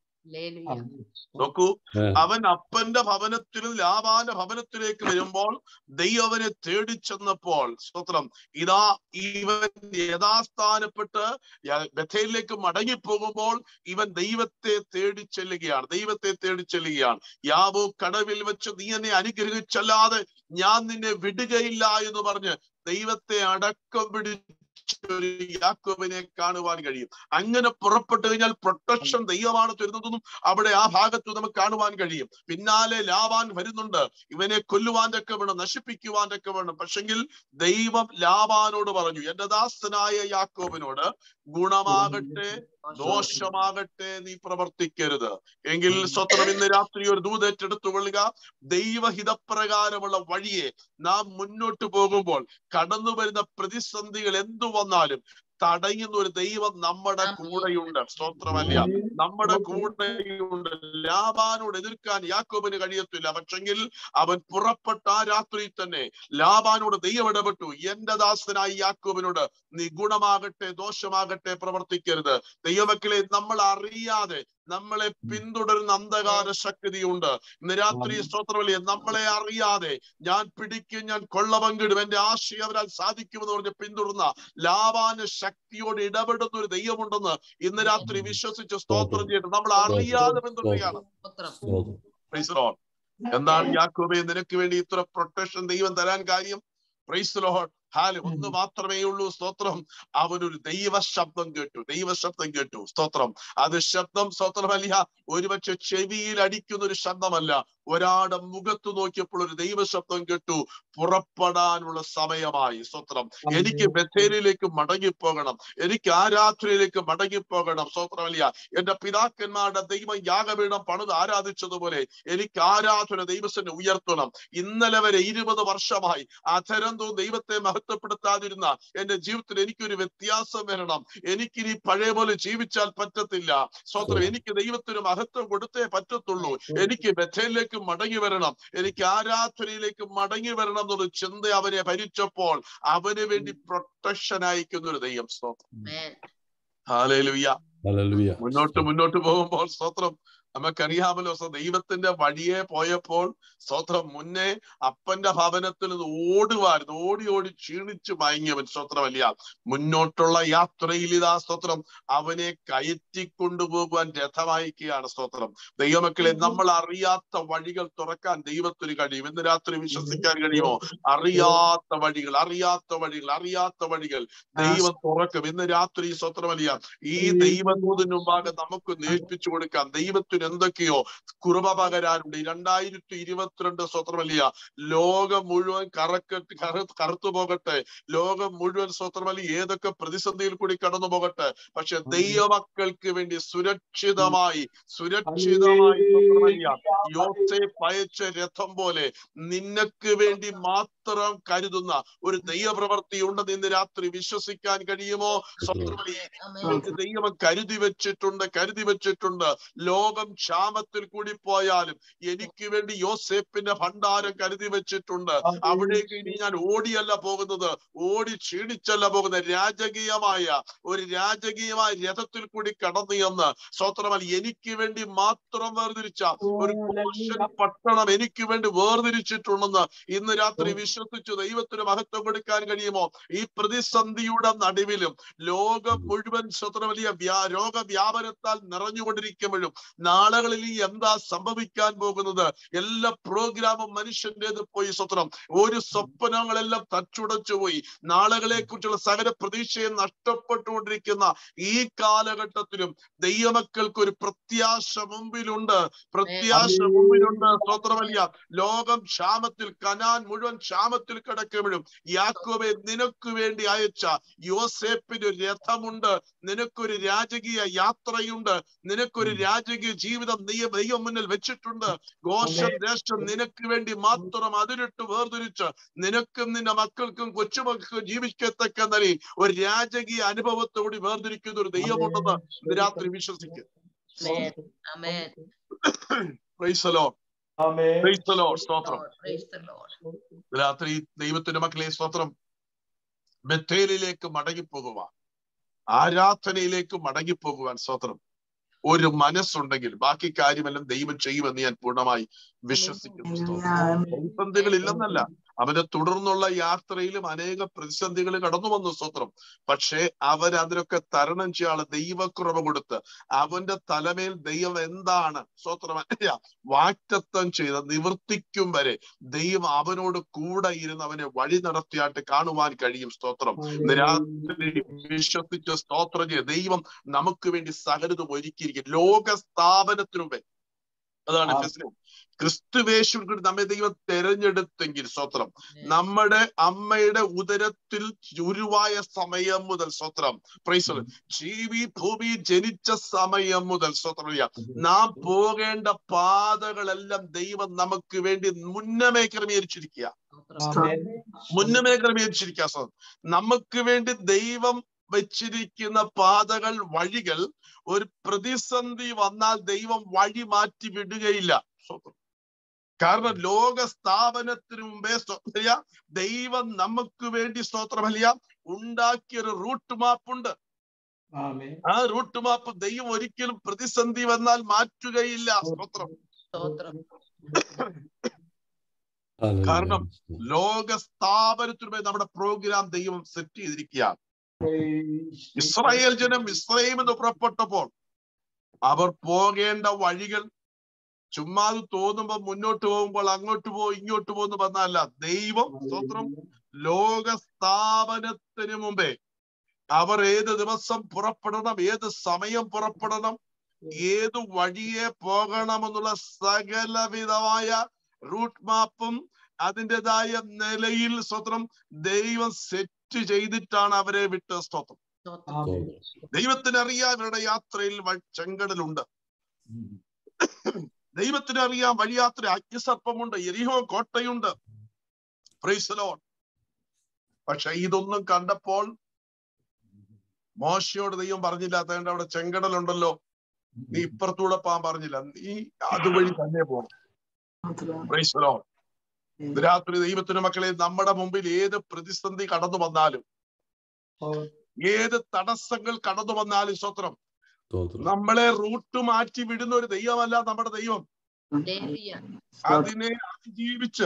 നോക്കൂ അവൻ അപ്പന്റെ ഭവനത്തിലും ലാബാന്റെ ഭവനത്തിലേക്ക് വരുമ്പോൾ ദൈവവനെ തേടി ചെന്നപ്പോൾ സ്തോത്രം ഇതാ ഇവൻ യഥാസ്ഥാനപ്പെട്ട് യ- ബഥേലിലേക്ക് മടങ്ങിപ്പോകുമ്പോൾ ഇവൻ ദൈവത്തെ തേടി ചെല്ലുകയാണ് ദൈവത്തെ തേടി ചെല്ലുകയാണ് യാവോ കടവിൽ വെച്ച് നീ എന്നെ അനുഗ്രഹിച്ചല്ലാതെ ഞാൻ നിന്നെ വിടുകയില്ല എന്ന് പറഞ്ഞ് ദൈവത്തെ അടക്കം പിടിച്ചൊരു യാക്കോബിനെ കാണുവാൻ കഴിയും അങ്ങനെ പുറപ്പെട്ടു കഴിഞ്ഞാൽ പ്രൊട്ടക്ഷൻ ദൈവമാണ് തരുന്നതെന്നും അവിടെ ആ ഭാഗത്ത് നമുക്ക് കാണുവാൻ കഴിയും പിന്നാലെ ലാവാൻ വരുന്നുണ്ട് ഇവനെ കൊല്ലുവാൻ ഒക്കെ വേണം നശിപ്പിക്കുവാൻ ഒക്കെ വേണം പക്ഷെങ്കിൽ ദൈവം ലാവാനോട് പറഞ്ഞു എന്റെ ദാസനായ യാക്കോബിനോട് ഗുണമാകട്ടെ ദോഷമാകട്ടെ നീ പ്രവർത്തിക്കരുത് എങ്കിൽ സ്വത്രം ഇന്ന് രാത്രി ഒരു ദൂതേറ്റെടുത്തു കൊള്ളുക ദൈവഹിതപ്രകാരമുള്ള വഴിയെ നാം മുന്നോട്ട് പോകുമ്പോൾ കടന്നു വരുന്ന പ്രതിസന്ധികൾ എന്തു വന്നാലും തടയുന്ന ഒരു ദൈവം നമ്മുടെ കൂടെയുണ്ട് സ്തോത്രമല്ല നമ്മുടെ കൂടെയുണ്ട് ലാബാനോട് എതിർക്കാൻ യാക്കോബിന് കഴിയത്തില്ല പക്ഷെങ്കിൽ അവൻ പുറപ്പെട്ട ആ രാത്രി തന്നെ ലാബാനോട് ദൈവം ഇടപെട്ടു എന്റെ ദാസനായി യാക്കോബിനോട് നീ ഗുണമാകട്ടെ ദോഷമാകട്ടെ പ്രവർത്തിക്കരുത് ദൈവമക്കളെ നമ്മൾ അറിയാതെ നമ്മളെ പിന്തുടരുന്ന അന്ധകാര ശക്തിയുണ്ട് ഇന്ന് രാത്രി സ്തോത്രമല്ലേ നമ്മളെ അറിയാതെ ഞാൻ പിടിക്കും ഞാൻ കൊള്ള പങ്കിടും എന്റെ ആശയം അവരാൽ സാധിക്കുമെന്ന് പറഞ്ഞ് പിന്തുടർന്ന ലാവാന ശക്തിയോട് ഇടപെടുന്ന ഒരു ദൈവമുണ്ടെന്ന് ഇന്ന് രാത്രി വിശ്വസിച്ച് സ്തോത്രം ചെയ്തിട്ട് നമ്മൾ അറിയാതെ പിന്തുടരുകയാണ് Praise the Lord. എന്താണ് യാക്കോബെ നിനക്ക് വേണ്ടി ഇത്ര പ്രൊട്ടക്ഷൻ ദൈവം തരാൻ കാര്യം പ്രൈസ് ലോഡ് ഹാല് ഒന്ന് മാത്രമേ ഉള്ളൂ സ്തോത്രം അവനൊരു ദൈവ ശബ്ദം കേട്ടു ദൈവ ശബ്ദം കേട്ടു സ്തോത്രം അത് ശബ്ദം സ്തോത്രമല്ല ഒരുപക്ഷെ ചെവിയിൽ അടിക്കുന്ന ഒരു ശബ്ദമല്ല ഒരാടെ മുഖത്ത് നോക്കിയപ്പോൾ ഒരു ദൈവ ശബ്ദം കേട്ടു പുറപ്പെടാനുള്ള സമയമായി സ്തോത്രം എനിക്ക് ബത്തേരിയിലേക്ക് മടങ്ങിപ്പോകണം എനിക്ക് ആരാധനയിലേക്ക് മടങ്ങിപ്പോകണം സ്തോത്രമല്ല എന്റെ പിതാക്കന്മാരുടെ ദൈവം യാഗപീഠം പണിത് ആരാധിച്ചതുപോലെ എനിക്ക് ആരാധന ദൈവത്തിന് ഉയർത്തണം ഇന്നലെ വരെ ഇരുപത് വർഷമായി അധരന്തവും ദൈവത്തെ മഹത്വപ്പെടുത്താതിരുന്ന എന്റെ ജീവിതത്തിൽ എനിക്കൊരു വ്യത്യാസം വരണം എനിക്കിനി പഴയ പോലെ ജീവിച്ചാൽ പറ്റത്തില്ല സ്വത്രം എനിക്ക് ദൈവത്തിന് മഹത്വം കൊടുത്തേ പറ്റത്തുള്ളൂ എനിക്ക് ബഥേലിലേക്ക് മടങ്ങി വരണം എനിക്ക് ആരാധനയിലേക്ക് മടങ്ങി വരണം എന്നൊരു ചിന്ത അവനെ ഭരിച്ചപ്പോൾ അവന് വേണ്ടി പ്രൊട്ടക്ഷൻ അയക്കുന്ന ഒരു ദൈവം സ്തോത്രം ഹാലേലുയ്യ ഹല്ലേലൂയ മുന്നോട്ട് മുന്നോട്ട് പോകുമ്പോൾ സ്തോത്രം നമുക്കറിയാമല്ലോ സോ ദൈവത്തിന്റെ വഴിയെ പോയപ്പോൾ സ്തോത്രം മുന്നേ അപ്പന്റെ ഭവനത്തിൽ നിന്ന് ഓടുവായിരുന്നു ഓടി ഓടി ക്ഷീണിച്ചു മയങ്ങിയവൻ സ്തോത്രമല്ല മുന്നോട്ടുള്ള യാത്രയിൽ ഇതാ സ്തോത്രം അവനെ കയറ്റിക്കൊണ്ടുപോകുവാൻ രഥമയക്കുകയാണ് സ്തോത്രം ദൈവമക്കളെ നമ്മൾ അറിയാത്ത വഴികൾ തുറക്കാൻ ദൈവത്തിന് കഴിയും ഇന്ന് രാത്രി വിശ്വസിക്കാൻ കഴിയുമോ അറിയാത്ത വഴികൾ അറിയാത്ത വഴികൾ അറിയാത്ത വഴികൾ ദൈവം തുറക്കും ഇന്ന് രാത്രി സ്തോത്രമല്ല ഈ ദൈവദൂതിന് മുമ്പാകെ നമുക്ക് നേൽപ്പിച്ചു കൊടുക്കാം ദൈവത്തിന് എന്തൊക്കെയോ കുറുമ പകരാനുണ്ട് ഈ രണ്ടായിരത്തി ഇരുപത്തിരണ്ട് സ്വത്രമല്ല ലോകം മുഴുവൻ കറക്കട്ട് കറ കറുത്തു പോകട്ടെ ലോകം മുഴുവൻ സ്വത്രമല്ല ഏതൊക്കെ പ്രതിസന്ധിയിൽ കൂടി കടന്നു പോകട്ടെ പക്ഷെ ദൈവമക്കൾക്ക് വേണ്ടി സുരക്ഷിതമായി സുരക്ഷിതമായി സ്വത്രമല്ല യോസെ പയച്ച രഥം പോലെ നിനക്ക് വേണ്ടി മാത്രം കരുതുന്ന ഒരു ദൈവപ്രവൃത്തി ഉണ്ടെന്ന് ഇന്ന് രാത്രി വിശ്വസിക്കാൻ കഴിയുമോ സ്വത്രമല്ല നിങ്ങൾക്ക് ദൈവം കരുതി വെച്ചിട്ടുണ്ട് കരുതി വെച്ചിട്ടുണ്ട് ലോകം ക്ഷാമത്തിൽ കൂടി പോയാലും എനിക്ക് വേണ്ടി യോസേപ്പിന്റെ ഭണ്ഡാരം കരുതി വെച്ചിട്ടുണ്ട് അവിടേക്ക് ഇനി ഞാൻ ഓടിയല്ല പോകുന്നത് ഓടി ക്ഷീണിച്ചല്ല പോകുന്നത് രാജകീയമായ ഒരു രാജകീയമായ രഥത്തിൽ കൂടി കടന്നു എന്ന് സ്വത്രമല്ല എനിക്ക് വേണ്ടി മാത്രം വേർതിരിച്ച ഒരു പോഷൻ പട്ടണം എനിക്ക് വേണ്ടി വേർതിരിച്ചിട്ടുണ്ടെന്ന് ഇന്ന് രാത്രി വിശ്വസിച്ചു ദൈവത്തിന് മഹത്വം കൊടുക്കാൻ കഴിയുമോ ഈ പ്രതിസന്ധിയുടെ നടുവിലും ലോകം മുഴുവൻ സ്വത്രമലിയ വ്യാ രോഗവ്യാപനത്താൽ നിറഞ്ഞുകൊണ്ടിരിക്കുമ്പോഴും നാളുകളിൽ ഈ എന്താ സംഭവിക്കാൻ പോകുന്നത് എല്ലാ പ്രോഗ്രാമും മനുഷ്യന്റേത് പോയി സ്വത്രം ഒരു സ്വപ്നങ്ങളെല്ലാം തച്ചുടച്ചു പോയി നാളുകളെ കുറിച്ചുള്ള സകല പ്രതീക്ഷയും നഷ്ടപ്പെട്ടുകൊണ്ടിരിക്കുന്ന ഈ കാലഘട്ടത്തിലും ദൈവമക്കൾക്ക് ഒരു പ്രത്യാശ മുമ്പിലുണ്ട് പ്രത്യാശ മുമ്പിലുണ്ട് സ്വത്രമല്ല ലോകം ക്ഷാമത്തിൽ കനാൻ മുഴുവൻ ക്ഷാമ ക്ഷാമത്തിൽ കിടക്കുമ്പോഴും യാക്കോബെ നിനക്ക് വേണ്ടി അയച്ച യോസേപ്പിന് ഒരു രഥമുണ്ട് നിനക്കൊരു രാജകീയ യാത്രയുണ്ട് നിനക്കൊരു രാജകീയ ജീവിതം നീ ദൈവം മുന്നിൽ വെച്ചിട്ടുണ്ട് ഗോഷൻ ദേശം നിനക്ക് വേണ്ടി മാത്രം അതിരിട്ട് വേർതിരിച്ച് നിനക്കും നിന്റെ മക്കൾക്കും കൊച്ചുമക്കൾക്കും ജീവിക്കത്തക്ക നിലയിൽ ഒരു രാജകീയ അനുഭവത്തോടെ വേർതിരിക്കുന്ന ഒരു ദൈവമുണ്ടെന്ന് ഇന്ന് രാത്രി വിശ്വസിക്കുക Amen. Amen. പ്രൈസലോ Amen. പ്രൈസലോ സ്തോത്രം Lord, praise the Lord. രാത്രി ദൈവത്തിന്റെ മക്കളെ സ്തോത്രം ബത്തേലിലേക്ക് മടങ്ങിപ്പോകുവാൻ ആരാധനയിലേക്ക് മടങ്ങിപ്പോകുവാൻ സ്തോത്രം ഒരു മനസ്സുണ്ടെങ്കിൽ ബാക്കി കാര്യമെല്ലാം ദൈവം ചെയ്യുമെന്ന് ഞാൻ പൂർണ്ണമായി വിശ്വസിക്കുന്നു സ്തോത്രം പ്രതിസന്ധികൾ ഇല്ലെന്നല്ല അവന്റെ തുടർന്നുള്ള യാത്രയിലും അനേക പ്രതിസന്ധികൾ കടന്നു വന്നു സ്തോത്രം പക്ഷേ അവരതിനൊക്കെ തരണം ചെയ്യാനുള്ള ദൈവക്കുറവ് കൊടുത്ത് അവന്റെ തലമേൽ ദൈവം എന്താണ് സ്തോത്രം അല്ല വാക്തത്വം ചെയ്ത് നിവർത്തിക്കും വരെ ദൈവം അവനോട് കൂടെ ഇരുന്ന് അവനെ വഴി നടത്തിയായിട്ട് കാണുവാൻ കഴിയും സ്തോത്രം ഇന്ന് രാത്രി വിശ്വസിച്ച് സ്തോത്രം ചെയ്ത് ദൈവം നമുക്ക് വേണ്ടി സകലതും ഒരുക്കിയിരിക്കും ലോക സ്ഥാപനത്തിനു മുമ്പേ അതാണ് ആ. ഫെസിലിറ്റി ക്രിസ്തുവേശു നമ്മെ ദൈവം തെരഞ്ഞെടുത്തെങ്കിൽ സ്തോത്രം നമ്മുടെ അമ്മയുടെ ഉദരത്തിൽ ഉരുവായ സമയം മുതൽ സ്വത്രം പ്രൈസ് ജീവി ഭൂമി ജനിച്ച സമയം മുതൽ സ്വത്രം നാം പോകേണ്ട പാതകളെല്ലാം ദൈവം നമുക്ക് വേണ്ടി മുന്നമേ ക്രമീകരിച്ചിരിക്കുക Amen. മുന്നമേ ക്രമീകരിച്ചിരിക്കുക സ്വന്തം നമുക്ക് വേണ്ടി ദൈവം വെച്ചിരിക്കുന്ന പാതകൾ വഴികൾ ഒരു പ്രതിസന്ധി വന്നാൽ ദൈവം വഴി മാറ്റി വിടുകയില്ല സ്വന്തം കാരണം ലോക സ്ഥാപനത്തിന് മുമ്പേ സ്തോത്രയ ദൈവം നമുക്ക് വേണ്ടി സ്തോത്രമല്ല ഉണ്ടാക്കിയ ഒരു റൂട്ട് മാപ്പ് ഉണ്ട് Amen. ആ റൂട്ട് മാപ്പ് ദൈവം ഒരിക്കലും പ്രതിസന്ധി വന്നാൽ മാറ്റുകയില്ല സ്തോത്രം സ്തോത്രം കാരണം ലോക സ്ഥാപനത്തിനുമേ നമ്മുടെ പ്രോഗ്രാം ദൈവം സെറ്റ് ചെയ്തിരിക്കുകയാണ് Praise the ഇസ്രായേൽ ജനം ഇസ്രയേൽ എന്ന് പുറപ്പെട്ടപ്പോൾ അവർ പോകേണ്ട വഴികൾ ചുമ്മാത് തോന്നുമ്പോ മുന്നോട്ട് പോകുമ്പോൾ അങ്ങോട്ട് പോകും ഇങ്ങോട്ട് പോകുന്നു വന്നല്ല ദൈവം സ്തോത്രം ലോക സ്ഥാപനത്തിന് മുമ്പേ അവർ ഏത് ദിവസം പുറപ്പെടണം ഏത് സമയം പുറപ്പെടണം ഏത് വഴിയെ പോകണമെന്നുള്ള സകലവിധമായ റൂട്ട് മാപ്പും അതിൻ്റെതായ നിലയിൽ സ്വത്രം ദൈവം സെറ്റ് ചെയ്തിട്ടാണ് അവരെ വിട്ട് സ്തോത്രം സ്തോത്രം Amen. ദൈവത്തിന് അറിയാം ഇവരുടെ യാത്രയിൽ വ- ചെങ്കടലുണ്ട് ദൈവത്തിന് അറിയാം വഴിയാത്ര അഗ്നിസർപ്പമുണ്ട് എരിഹോ കോട്ടയുണ്ട് പ്രൈസലോൺ പക്ഷെ ഇതൊന്നും കണ്ടപ്പോൾ മോശയോട് ദൈവം പറഞ്ഞില്ല അതുകൊണ്ട് അവിടെ ചെങ്കടലുണ്ടല്ലോ നീ ഇപ്പുറത്തൂടെ പോകാൻ പറഞ്ഞില്ല നീ അതുവഴി തന്നെ പോകണം പ്രൈസലോൺ രാത്രി ദൈവത്തിന് മക്കളെ നമ്മുടെ മുമ്പിൽ ഏത് പ്രതിസന്ധി കടന്നു വന്നാലും ഏത് തടസ്സങ്ങൾ കടന്നു വന്നാലും സ്വത്രം നമ്മളെ റൂട്ട് മാറ്റി വിടുന്ന ഒരു ദൈവമല്ല നമ്മുടെ ദൈവം ലേവിയ അതിനെ അതിജീവിച്ച്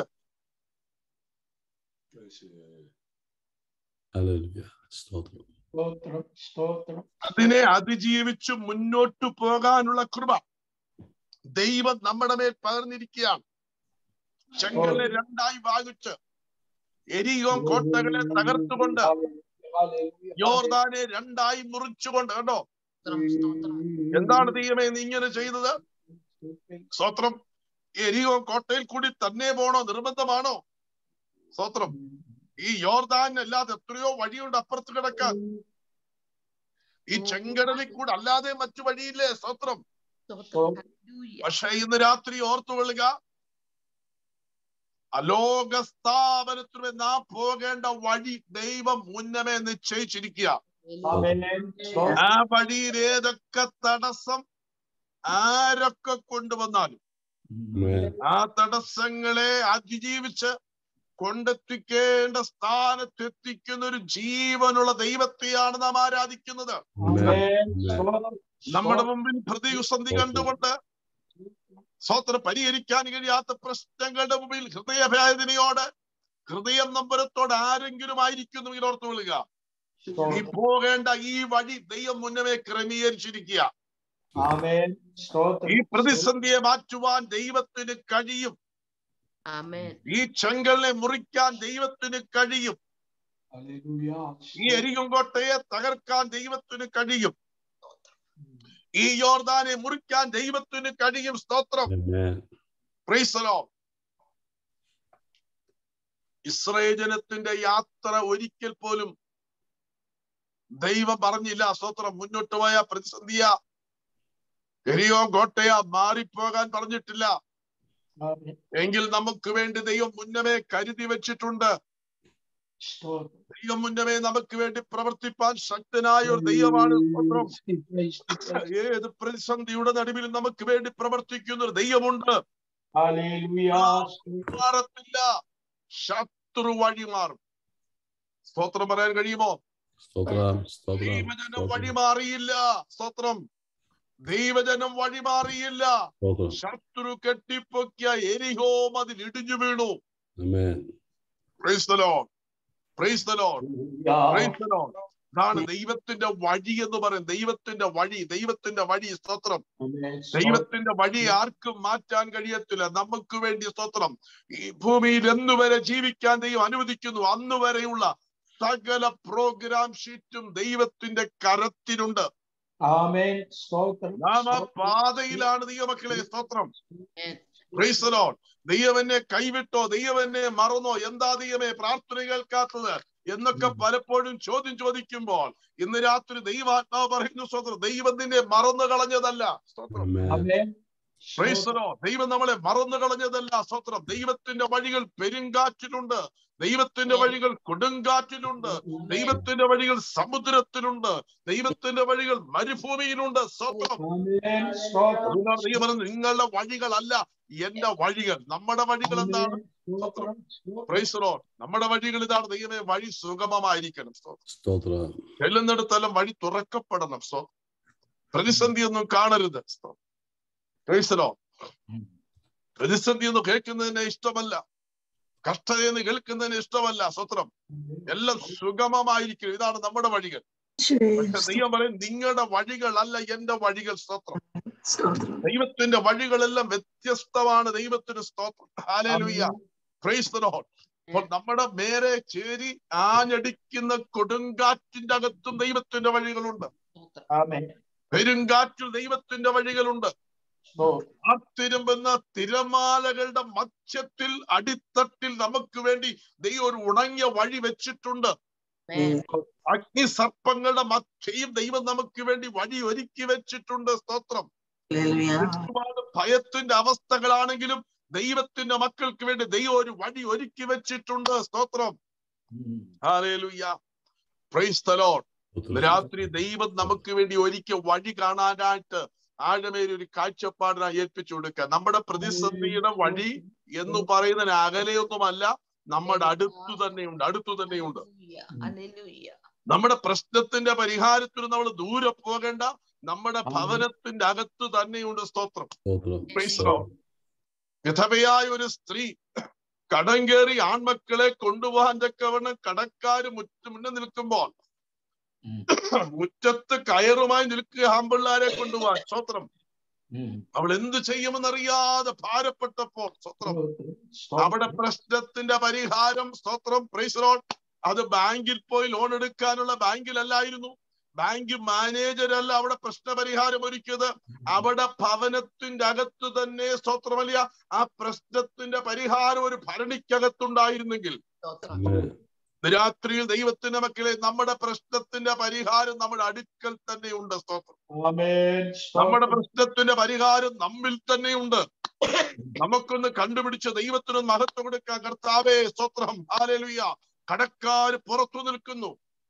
സ്തോത്രം സ്തോത്രം അതിനെ അതിജീവിച്ച് മുന്നോട്ട് പോകാനുള്ള കൃപ ദൈവം നമ്മുടെ മേൽ പകർന്നിരിക്കുകയാണ് ചെങ്കലിനെ രണ്ടായി ഭാഗിച്ച് എരിയോ കോട്ടകളെ തകർത്തുകൊണ്ട് യോർദാനെ രണ്ടായി മുറിച്ചുകൊണ്ട് കണ്ടോ സ്തോത്രം സ്തോത്രം എന്താണ് ദൈവമേ നീ ഇങ്ങനെ ചെയ്തത് സ്തോത്രം എരിയോ കോട്ടയിൽ കൂടി തന്നെ പോണോ നിർബന്ധമാണോ സ്തോത്രം ഈ യോർദാൻ അല്ലാതെ എത്രയോ വഴിയുണ്ട് അപ്പുറത്ത് കിടക്കാൻ ഈ ചെങ്കടലിൽ കൂടെ അല്ലാതെ മറ്റു വഴിയില്ലേ സ്തോത്രം സ്തോത്രം ഹല്ലേലൂയ പക്ഷെ ഇന്ന് രാത്രി ഓർത്തുകൊള്ളുക അലോക സ്ഥാപനത്തിന് നാം പോകേണ്ട വഴി ദൈവം മുന്നമേ നിശ്ചയിച്ചിരിക്കുക ആ വഴിയിൽ ഏതൊക്കെ തടസ്സം ആരൊക്കെ കൊണ്ടുവന്നാലും ആ തടസ്സങ്ങളെ അതിജീവിച്ച് കൊണ്ടെത്തിക്കേണ്ട സ്ഥാനത്തെത്തിക്കുന്ന ഒരു ജീവനുള്ള ദൈവത്തെയാണ് നാം ആരാധിക്കുന്നത് നമ്മുടെ മുമ്പിൽ പ്രതിസന്ധി കണ്ടുകൊണ്ട് സ്വത്ര പരിഹരിക്കാൻ കഴിയാത്ത പ്രശ്നങ്ങളുടെ മുമ്പിൽ ഹൃദയവേദനയോട് ഹൃദയം നമ്പരത്തോട് ആരെങ്കിലും ആയിരിക്കുന്നെങ്കിൽ ഓർത്തു കൊള്ളുക നീ പോകേണ്ട ഈ വഴി ദൈവം മുന്നമേ ക്രമീകരിച്ചിരിക്കുക ഈ പ്രതിസന്ധിയെ മാറ്റുവാൻ ദൈവത്തിന് കഴിയും ആമേൻ ഈ ചെങ്കലിനെ മുറിക്കാൻ ദൈവത്തിന് കഴിയും ഈ എരികുംകോട്ടയെ തകർക്കാൻ ദൈവത്തിന് കഴിയും ഈ യോർദാനെ മുറിക്കാൻ ദൈവത്തിന് കഴിയും സ്തോത്രം പ്രൈസലോ ഇസ്രയേൽ ജനത്തിന്റെ യാത്ര ഒരിക്കൽ പോലും ദൈവം പറഞ്ഞില്ല സ്തോത്രം മുന്നോട്ട് പോയ പ്രതിസന്ധിയ എരിയോ കോട്ടയ മാറിപ്പോകാൻ പറഞ്ഞിട്ടില്ല ആമേൻ എങ്കിൽ നമുക്ക് വേണ്ടി ദൈവം മുന്നമേ കരുതി വെച്ചിട്ടുണ്ട് സ്തോത്രം ദൈവം മുന്നമേ നമുക്ക് വേണ്ടി പ്രവർത്തിപ്പാൻ ശക്തനായ ഒരു ദൈവമാണ് സ്തോത്രം Praise the Christ. ഏത് പ്രതിസന്ധിയുടെ നടുവിൽ നമുക്ക് വേണ്ടി പ്രവർത്തിക്കുന്ന ഒരു ദൈവമുണ്ട് Hallelujah. മാറത്തില്ല ശത്രു വഴി മാറും സ്തോത്രം പറയാൻ കഴിയുമോ സ്തോത്രം സ്തോത്രം ദൈവജനം സ്തോത്രം വഴിമാറിയില്ല സ്തോത്രം ദൈവജനം വഴിമാറിയില്ല സ്തോത്രം ശത്രു കെട്ടിപ്പൊക്കിയ എരിഹോ അതിൽ ഇടിഞ്ഞു വീണു ആമേൻ praise the lord praise the lord praise the lord ഇതാണ് ദൈവത്തിന്റെ വഴി എന്ന് പറയും ദൈവത്തിന്റെ വഴി ദൈവത്തിന്റെ വഴി സ്തോത്രം ദൈവത്തിന്റെ വഴി ആർക്കും മാറ്റാൻ കഴിയത്തില്ല നമുക്ക് വേണ്ടി സ്തോത്രം ഈ ഭൂമിയിൽ എന്നുവരെ ജീവിക്കാൻ ദൈവം അനുവദിക്കുന്നു അന്ന് വരെയുള്ള സകല പ്രോഗ്രാം ഷീറ്റും ദൈവത്തിന്റെ കരത്തിലുണ്ട് ആമേൻ സ്തോത്രം നാം ആ പാതയിലാണ് ദൈവമക്കളെ സ്തോത്രം Amen. Praise the Lord. ദൈവം എന്നെ കൈവിട്ടോ ദൈവം എന്നെ മറന്നോ എന്താ ദൈവമേ പ്രാർത്ഥന കേൾക്കാത്തത് എന്നൊക്കെ പലപ്പോഴും ചോദ്യം ചോദിക്കുമ്പോൾ ഇന്ന് രാത്രി ദൈവാത്മാവ് പറയുന്നു സ്തോത്രം ദൈവം നിന്നെ മറന്നു കളഞ്ഞതല്ല സ്തോത്രം ആമേൻ Amen. Praise the Lord. ദൈവം നമ്മളെ മറന്നു കളഞ്ഞതല്ല സ്തോത്രം ദൈവത്തിന്റെ വഴികൾ പെരുങ്കാറ്റിലുണ്ട് ദൈവത്തിന്റെ വഴികൾ കൊടുങ്കാറ്റിലുണ്ട് ദൈവത്തിന്റെ വഴികൾ സമുദ്രത്തിലുണ്ട് ദൈവത്തിന്റെ വഴികൾ മരുഭൂമിയിലുണ്ട് സ്തോത്രം ആമേൻ സ്തോത്രം അതുകൊണ്ടാണ് ദൈവം പറയുന്നത് നിങ്ങളുടെ വഴികളല്ല എന്റെ വഴികൾ നമ്മുടെ വഴികൾ എന്താണ് സ്തോത്രം സ്തോത്രം പ്രൈസ് ലോഡ് നമ്മുടെ വഴികൾ ഇതാണ് ദൈവമേ വഴി സുഗമമായിരിക്കണം സ്തോത്രം സ്തോത്രം ചെല്ലുന്നിടത്തെല്ലാം വഴി തുറക്കപ്പെടണം സ്തോത്രം പ്രതിസന്ധി ഒന്നും കാണരുത് സ്തോത്രം പ്രൈസ് ലോഡ് പ്രതിസന്ധി ഒന്നും കേൾക്കുന്നതിന് ഇഷ്ടമല്ല കഷ്ടതയെന്ന് കേൾക്കുന്നതിന് ഇഷ്ടമല്ല സ്തോത്രം എല്ലാം സുഗമമായിരിക്കും ഇതാണ് നമ്മുടെ വഴികൾ പക്ഷെ ദൈവം പറയും നിങ്ങളുടെ വഴികളല്ല എന്റെ വഴികൾ സ്തോത്രം ദൈവത്തിന്റെ വഴികളെല്ലാം വ്യത്യസ്തമാണ് ദൈവത്തിന് സ്തോത്രം ഹാലേലുയ്യ പ്രൈസ് ദ ലോർഡ് അപ്പോൾ നമ്മുടെ മേരെ ചേരി ആഞ്ഞടിക്കുന്ന കൊടുങ്കാറ്റിന്റെ അകത്തും ദൈവത്തിന്റെ വഴികളുണ്ട് സ്തോത്രം. ആമേൻ പെരുങ്കാറ്റിൽ ദൈവത്തിന്റെ വഴികളുണ്ട് സ്തോത്രം ആ തിരുമ്പുന്ന തിരമാലകളുടെ മധ്യത്തിൽ അടിത്തട്ടിൽ നമുക്ക് വേണ്ടി ദൈവം ഒരു ഉണങ്ങിയ വഴി വെച്ചിട്ടുണ്ട് Amen. അഗ്നി സർപ്പങ്ങളുടെ മധ്യയും ദൈവം നമുക്ക് വേണ്ടി വഴി ഒരുക്കി വെച്ചിട്ടുണ്ട് സ്തോത്രം ഒരുപാട് ഭയത്തിന്റെ അവസ്ഥകളാണെങ്കിലും ദൈവത്തിന്റെ മക്കൾക്ക് വേണ്ടി ദൈവം ഒരു വഴി ഒരുക്കി വെച്ചിട്ടുണ്ട് സ്തോത്രം ഹാലേലുയ്യ പ്രൈസ് ദ ലോർഡ് ഇന്ന് രാത്രി ദൈവം നമുക്ക് വേണ്ടി ഒരിക്കൽ വഴി കാണാനായിട്ട് ആഴമേറി ഒരു കാഴ്ചപ്പാടിനായി ഏൽപ്പിച്ചു കൊടുക്കുക നമ്മുടെ പ്രതിസന്ധിയുടെ വഴി എന്ന് പറയുന്നതിന് അകലെയൊന്നുമല്ല നമ്മുടെ അടുത്തു തന്നെയുണ്ട് അടുത്തു തന്നെയുണ്ട് Hallelujah. Hallelujah. നമ്മുടെ പ്രശ്നത്തിന്റെ പരിഹാരത്തിന് നമ്മൾ ദൂരെ പോകേണ്ട നമ്മുടെ ആമേൻ. ഭവനത്തിന്റെ അകത്ത് തന്നെയുണ്ട് സ്തോത്രം സ്തോത്രം Praise the Lord. വിധവയായ ഒരു സ്ത്രീ കടം കയറി ആൺമക്കളെ കൊണ്ടുപോകാൻ തക്കവണ്ണം കടക്കാര് മുറ്റ മുന്നേ നിൽക്കുമ്പോൾ മുറ്റത്ത് കയറുമായി നിൽക്കുക ആമ്പിള്ളാരെ കൊണ്ടുപോകാൻ സ്തോത്രം അവൾ എന്ത് ചെയ്യുമെന്നറിയാതെ ഭാരപ്പെട്ടപ്പോൾ സ്തോത്രം അവിടെ പ്രശ്നത്തിന്റെ പരിഹാരം സ്തോത്രം പ്രൈസറോൺ അത് ബാങ്കിൽ പോയി ലോൺ എടുക്കാനുള്ള ബാങ്കിലല്ലായിരുന്നു ബാങ്ക് മാനേജർ അല്ല അവിടെ പ്രശ്നപരിഹാരം ഒരുക്കിയത് അവിടെ ഭവനത്തിന്റെ അകത്ത് തന്നെ സ്തോത്രമല്ല ആ പ്രശ്നത്തിന്റെ പരിഹാരം ഒരു ഭരണിക്കകത്തുണ്ടായിരുന്നെങ്കിൽ സ്തോത്രം. ആമേൻ ഇന്ന് രാത്രിയിൽ ദൈവത്തിന്റെ മക്കളെ നമ്മുടെ പ്രശ്നത്തിന്റെ പരിഹാരം നമ്മുടെ അടുക്കൽ തന്നെയുണ്ട് സ്തോത്രം ആമേൻ നമ്മുടെ പ്രശ്നത്തിന്റെ പരിഹാരം നമ്മിൽ തന്നെയുണ്ട് നമുക്കൊന്ന് കണ്ടുപിടിച്ച് ദൈവത്തിന് മഹത്വം കൊടുക്കാൻ കർത്താവേ സ്തോത്രം ഹാലേലുയ്യ കടക്കാര് പുറത്തു നിൽക്കുന്നു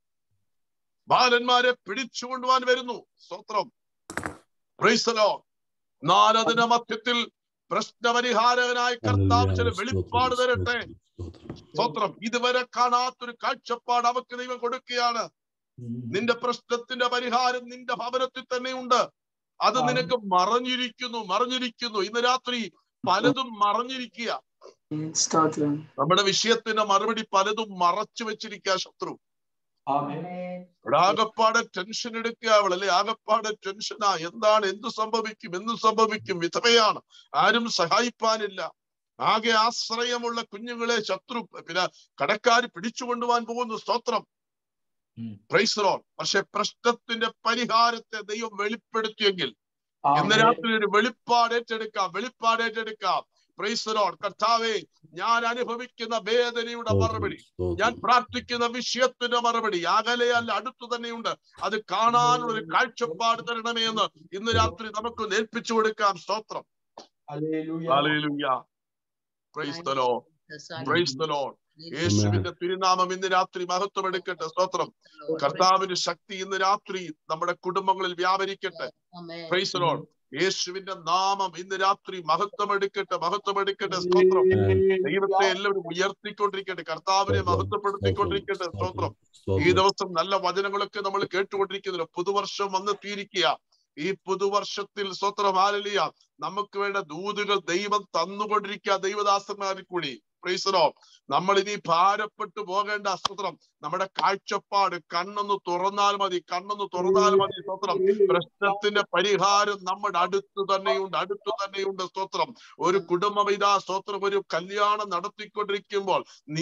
ബാലന്മാരെ പിടിച്ചു കൊണ്ടുപോകാൻ വരുന്നു സ്തോത്രം Praise the Lord. എന്നാൽ അതിന്റെ മധ്യത്തിൽ പ്രശ്നപരിഹാരകനായ കർത്താവ് ചില വെളിപ്പാട് തരട്ടെ സ്തോത്രം ഇതുവരെ കാണാത്തൊരു കാഴ്ചപ്പാട് അവർക്ക് ദൈവം കൊടുക്കുകയാണ് നിന്റെ പ്രശ്നത്തിന്റെ പരിഹാരം നിന്റെ ഭവനത്തിൽ തന്നെയുണ്ട് അത് ആമേൻ. നിനക്ക് മറഞ്ഞിരിക്കുന്നു മറഞ്ഞിരിക്കുന്നു ഇന്ന് രാത്രി പലതും മറഞ്ഞിരിക്കുക സ്തോത്രം നമ്മുടെ വിഷയത്തിന്റെ മറുപടി പലതും മറച്ചു വെച്ചിരിക്കുക ശത്രു ആമേൻ ഇവിടെ ആകപ്പാടെ ടെൻഷൻ എടുക്കുക അവളല്ലേ ആകപ്പാടെ ടെൻഷനാ എന്താണ് എന്തു സംഭവിക്കും എന്തു സംഭവിക്കും വിധവയാണ് ആരും സഹായിപ്പാനില്ല ആകെ ആശ്രയമുള്ള കുഞ്ഞുങ്ങളെ ശത്രു പിന്നെ കടക്കാർ പിടിച്ചു കൊണ്ടുപോകാൻ പോകുന്നു സ്തോത്രം ഉം. പ്രൈസറോൺ പക്ഷെ പ്രശ്നത്തിന്റെ പരിഹാരത്തെ ദൈവം വെളിപ്പെടുത്തിയെങ്കിൽ ഇന്ന് ആമേൻ രാത്രി ഒരു വെളിപ്പാട് ഏറ്റെടുക്കാം വെളിപ്പാട് ഏറ്റെടുക്കാം പ്രൈസലോൺ കർത്താവേ ഞാൻ അനുഭവിക്കുന്ന വേദനയുടെ മറുപടി ഞാൻ പ്രാർത്ഥിക്കുന്ന വിഷയത്തിന്റെ മറുപടി അകലെയല്ല അടുത്തു തന്നെയുണ്ട് അത് കാണാനുള്ള ഒരു കാഴ്ചപ്പാട് തരണമേ എന്ന് ഇന്ന് രാത്രി നമുക്ക് ഏൽപ്പിച്ചു കൊടുക്കാം സ്തോത്രം Hallelujah. Hallelujah. Praise the Lord. Praise the Lord. യേശുവിന്റെ തിരുനാമം ഇന്ന് രാത്രി മഹത്വം എടുക്കട്ടെ സ്തോത്രം കർത്താവിന്റെ ശക്തി ഇന്ന് രാത്രി നമ്മുടെ കുടുംബങ്ങളിൽ വ്യാപരിക്കട്ടെ പ്രൈസ് ലോഡ് യേശുവിന്റെ നാമം ഇന്ന് രാത്രി മഹത്വം എടുക്കട്ടെ മഹത്വം എടുക്കട്ടെ സ്തോത്രം ദൈവത്തെ എല്ലാവരും ഉയർത്തിക്കൊണ്ടിരിക്കട്ടെ കർത്താവിനെ മഹത്വപ്പെടുത്തിക്കൊണ്ടിരിക്കട്ടെ സ്തോത്രം ഈ ദിവസം നല്ല വചനങ്ങളൊക്കെ നമ്മൾ കേട്ടുകൊണ്ടിരിക്കുന്നില്ല പുതുവർഷം വന്നെത്തിയിരിക്കുക ഈ പുതുവർഷത്തിൽ സ്വത്രം ആലലിയ നമുക്ക് വേണ്ട ദൂതുകൾ ദൈവം തന്നുകൊണ്ടിരിക്കുക ദൈവദാസന്മാരിൽ കൂടി പ്രൈസറോ നമ്മൾ ഇനി ഭാരപ്പെട്ടു പോകേണ്ട അസ്ത്രം നമ്മുടെ കാഴ്ചപ്പാട് കണ്ണൊന്ന് തുറന്നാൽ മതി കണ്ണൊന്ന് തുറന്നാൽ മതി സ്തോത്രം പ്രശ്നത്തിന്റെ പരിഹാരം നമ്മുടെ അടുത്ത് തന്നെയുണ്ട് അടുത്ത് തന്നെയുണ്ട് സ്തോത്രം ഒരു കുടുംബം ഇതാ സ്തോത്രം ഒരു കല്യാണം നടത്തിക്കൊണ്ടിരിക്കുമ്പോൾ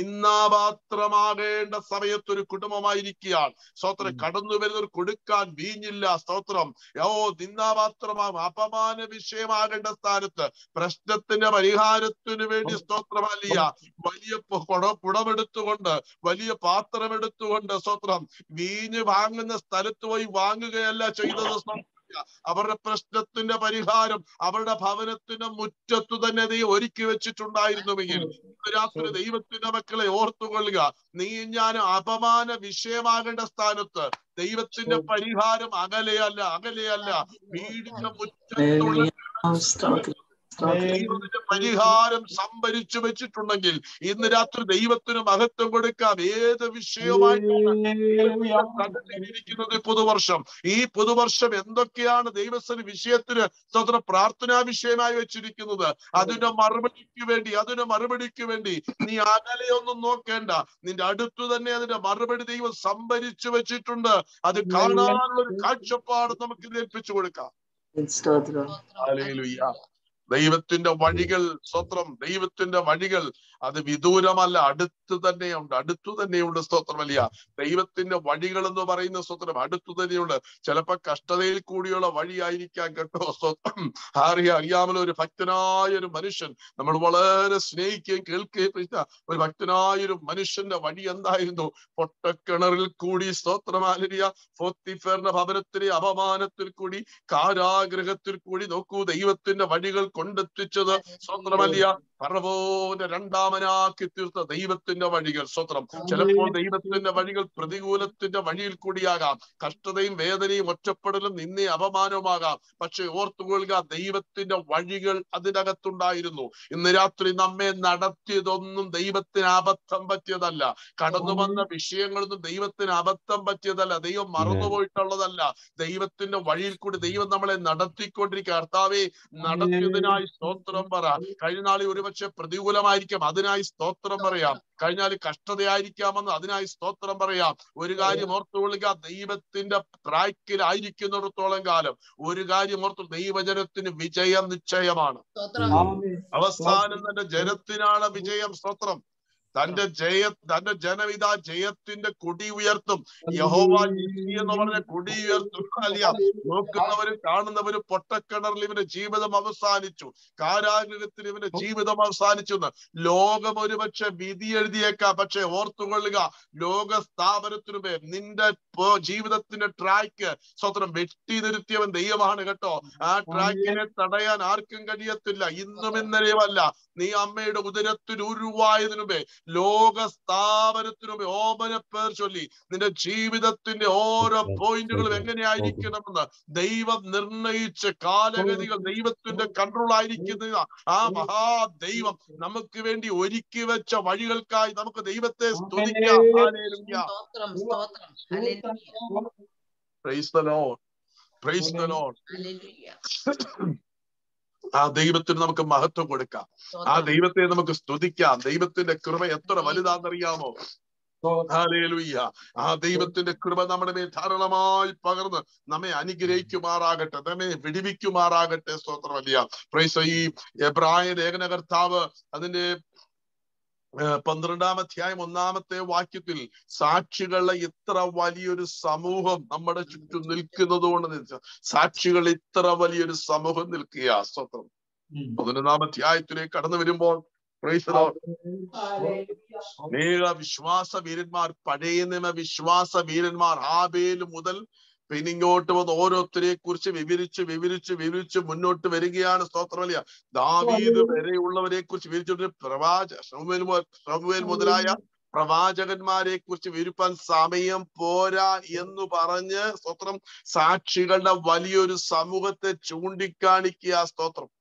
നിന്നാപാത്രമാകേണ്ട സമയത്ത് ഒരു കുടുംബമായിരിക്കുകയാണ് സ്തോത്രം കടന്നു വരുന്നവർ കൊടുക്കാൻ വീഞ്ഞില്ല സ്തോത്രം ഓ നിന്നാപാത്രമാകും അപമാന വിഷയമാകേണ്ട സ്ഥാനത്ത് പ്രശ്നത്തിന്റെ പരിഹാരത്തിനു വേണ്ടി സ്തോത്രമല്ല വലിയ പു- കുട- കുടമെടുത്തുകൊണ്ട് വലിയ പാത്രമെടുത്തുകൊണ്ട് സ്തോത്രം വീഞ്ഞ് വാങ്ങുന്ന സ്ഥലത്ത് പോയി വാങ്ങുകയല്ല ചെയ്തത് സ്തോത്രം. അവരുടെ പ്രശ്നത്തിന്റെ പരിഹാരം അവരുടെ ഭവനത്തിന്റെ മുറ്റത്തു തന്നെ നീ ഒരുക്കി വെച്ചിട്ടുണ്ടായിരുന്നുവെങ്കിൽ ഇന്ന് രാത്രി ദൈവത്തിന്റെ മക്കളെ ഓർത്തുകൊള്ളുക നീ ഞാൻ അപമാന വിഷയമാകേണ്ട സ്ഥാനത്ത് ദൈവത്തിന്റെ പരിഹാരം അകലെയല്ല അകലെയല്ല വീടിന്റെ മുറ്റത്തുള്ള Hallelujah. Stotram. Stotram. ദൈവത്തിന്റെ പരിഹാരം സംഭരിച്ചു വെച്ചിട്ടുണ്ടെങ്കിൽ ഇന്ന് രാത്രി ദൈവത്തിന് മഹത്വം കൊടുക്കാം ഏത് വിഷയമായിട്ടാണ് Hallelujah. കണ്ടിരിക്കുന്നത് പുതുവർഷം ഈ പുതുവർഷം എന്തൊക്കെയാണ് ദൈവസ്ഥന് വിഷയത്തിന് സ്വതന്ത്ര പ്രാർത്ഥനാ വിഷയമായി വെച്ചിരിക്കുന്നത് അതിന്റെ മറുപടിക്ക് വേണ്ടി അതിന്റെ മറുപടിക്ക് വേണ്ടി നീ അകലെയൊന്നും നോക്കേണ്ട നിന്റെ അടുത്തു തന്നെ അതിന്റെ മറുപടി ദൈവം സംഭരിച്ചു വെച്ചിട്ടുണ്ട് അത് കാണാനുള്ള ഒരു കാഴ്ചപ്പാട് നമുക്ക് ഏൽപ്പിച്ചു കൊടുക്കാം Stotram. ഹല്ലേലൂയ. ദൈവത്തിന്റെ വഴികൾ സ്വത്രം ദൈവത്തിന്റെ വഴികൾ അത് വിദൂരമല്ല അടുത്ത് തന്നെയുണ്ട് അടുത്തു തന്നെയുണ്ട് സ്തോത്രം വലിയ ദൈവത്തിന്റെ വഴികൾ എന്ന് പറയുന്ന സ്തോത്രം അടുത്തു തന്നെയുണ്ട് ചിലപ്പോ കഷ്ടതയിൽ കൂടിയുള്ള വഴിയായിരിക്കാം കേട്ടോ സ്തോത്രം അറിയാം അറിയാമല്ലോ ഒരു ഭക്തനായ ഒരു മനുഷ്യൻ നമ്മൾ വളരെ സ്നേഹിക്കുകയും കേൾക്കുകയും ചെയ്യുന്ന ഒരു ഭക്തനായ ഒരു മനുഷ്യന്റെ വഴി എന്തായിരുന്നു പൊട്ടക്കിണറിൽ കൂടി സ്തോത്രമാലിയ ഫോത്തിഫേറിന്റെ ഭവനത്തിലെ അപമാനത്തിൽ കൂടി കാരാഗ്രഹത്തിൽ കൂടി നോക്കൂ ദൈവത്തിന്റെ വഴികൾ കൊണ്ടെത്തിച്ചത് സ്വന്തമല്ല പറവോന്റെ രണ്ടാമനാക്കി തീർത്ത ദൈവത്തിന്റെ വഴികൾ സ്വത്രം ചിലപ്പോൾ ദൈവത്തിന്റെ വഴികൾ പ്രതികൂലത്തിന്റെ വഴിയിൽ കൂടിയാകാം കഷ്ടതയും വേദനയും ഒറ്റപ്പെടലും നിന്നെ അപമാനവുമാകാം പക്ഷെ ഓർത്തുകൊള്ളുക ദൈവത്തിന്റെ വഴികൾ അതിനകത്തുണ്ടായിരുന്നു ഇന്ന് രാത്രി നമ്മെ നടത്തിയതൊന്നും ദൈവത്തിന് അബദ്ധം പറ്റിയതല്ല കടന്നു വന്ന വിഷയങ്ങളൊന്നും ദൈവത്തിന് അബദ്ധം പറ്റിയതല്ല ദൈവം മറന്നുപോയിട്ടുള്ളതല്ല ദൈവത്തിന്റെ വഴിയിൽ കൂടി ദൈവം നമ്മളെ നടത്തിക്കൊണ്ടിരിക്കുക കർത്താവെ നടത്തിയതിനായി സ്തോത്രം പറ കഴിഞ്ഞ നാളിൽ ഒരുപക്ഷെ പ്രതികൂലമായിരിക്കാം അതിനായി സ്തോത്രം പറയാം കഴിഞ്ഞാൽ കഷ്ടതയായിരിക്കാമെന്ന് അതിനായി സ്തോത്രം പറയാം ഒരു കാര്യം ഓർത്തുകൊള്ളുക ദൈവത്തിന്റെ ട്രാക്കിലായിരിക്കുന്നിടത്തോളം കാലം ഒരു കാര്യം ഓർത്തു ദൈവജനത്തിന് വിജയം നിശ്ചയമാണ് Amen. അവസാനം തന്റെ ജനത്തിനാണ് വിജയം സ്തോത്രം തന്റെ ജയ തന്റെ ജനവിധ ജയത്തിന്റെ കൊടി ഉയർത്തും യഹോവ നിസി എന്ന് പറഞ്ഞ കൊടി ഉയർത്തും അല്ല നോക്കുന്നവരും കാണുന്നവരും പൊട്ടക്കിണറിൽ ഇവന്റെ ജീവിതം അവസാനിച്ചു കാരാഗ്രഹത്തിൽ ഇവന്റെ ജീവിതം അവസാനിച്ചു എന്ന് ലോകം ഒരുപക്ഷെ വിധി എഴുതിയേക്കാം പക്ഷെ ഓർത്തുകൊള്ളുക ലോക സ്ഥാപനത്തിനുമേ നിന്റെ പോ- ജീവിതത്തിന്റെ ട്രാക്ക് സ്വത്രം വെട്ടി നിർത്തിയവൻ ദൈവമാണ് കേട്ടോ ആ ട്രാക്കിനെ തടയാൻ ആർക്കും കഴിയത്തില്ല ഇന്നും ഇന്നലെയുമല്ല നീ അമ്മയുടെ ഉദരത്തിന് ഉരുവായതിനുമേ ലോക സ്ഥാപനത്തിനുമേ ഓമന പേർ ചൊല്ലി നിന്റെ ജീവിതത്തിന്റെ ഓരോ പോയിന്റുകളും എങ്ങനെയായിരിക്കണമെന്ന് ദൈവം നിർണയിച്ച കാലഗതികൾ ദൈവത്തിന്റെ കൺട്രോൾ ആയിരിക്കുന്ന ആ മഹാ ദൈവം നമുക്ക് വേണ്ടി ഒരുക്കി വെച്ച വഴികൾക്കായി നമുക്ക് ദൈവത്തെ സ്തുതിക്കാം Hallelujah. സ്തോത്രം സ്തോത്രം hallelujah Praise the Lord. Praise the Lord. Hallelujah ആ ദൈവത്തിന് നമുക്ക് മഹത്വം കൊടുക്കാം ആ സ്തോത്രം ദൈവത്തെ നമുക്ക് സ്തുതിക്കാം ദൈവത്തിന്റെ കൃപ എത്ര വലുതാണെന്നറിയാമോ Stotram. ഹാലേലുയ്യ ആ ദൈവത്തിന്റെ കൃപ നമ്മുടെ മേൽ ധാരാളമായി പകർന്ന് നമ്മെ അനുഗ്രഹിക്കുമാറാകട്ടെ നമ്മെ വിടിവിക്കുമാറാകട്ടെ സ്തോത്രം വലിയ പ്രൈസ് ഈ എബ്രായ ലേഖനകർത്താവ് അതിന്റെ ഏഹ്, പന്ത്രണ്ടാം അധ്യായം ഒന്നാമത്തെ വാക്യത്തിൽ സാക്ഷികളുടെ ഇത്ര വലിയൊരു സമൂഹം നമ്മുടെ ചുറ്റും നിൽക്കുന്നത് കൊണ്ട് നിൽക്കുക. സാക്ഷികൾ ഇത്ര വലിയൊരു സമൂഹം നിൽക്കുക സ്തോത്രം പതിനൊന്നാം അധ്യായത്തിലേക്ക് കടന്നു വരുമ്പോൾ praise the Lord. അനേക വിശ്വാസ വീരന്മാർ പഴയ നിയമ വിശ്വാസ വീരന്മാർ ആബേൽ മുതൽ പിന്നെ ഇങ്ങോട്ട് വന്ന് ഓരോരുത്തരെ കുറിച്ച് വിവരിച്ച് വിവരിച്ച് വിവരിച്ച് മുന്നോട്ട് വരികയാണ് സ്തോത്രമല്ല ദാവീദ് വരെയുള്ളവരെ കുറിച്ച് വിവരിച്ചിട്ട് പ്രവാച ശമുവേൽ മു- ശമുവേൽ മുതലായ പ്രവാചകന്മാരെ കുറിച്ച് വിവരിപ്പാൻ സമയം പോരാ എന്ന് പറഞ്ഞ് സ്തോത്രം സാക്ഷികളുടെ വലിയൊരു സമൂഹത്തെ ചൂണ്ടിക്കാണിക്കുക സ്തോത്രം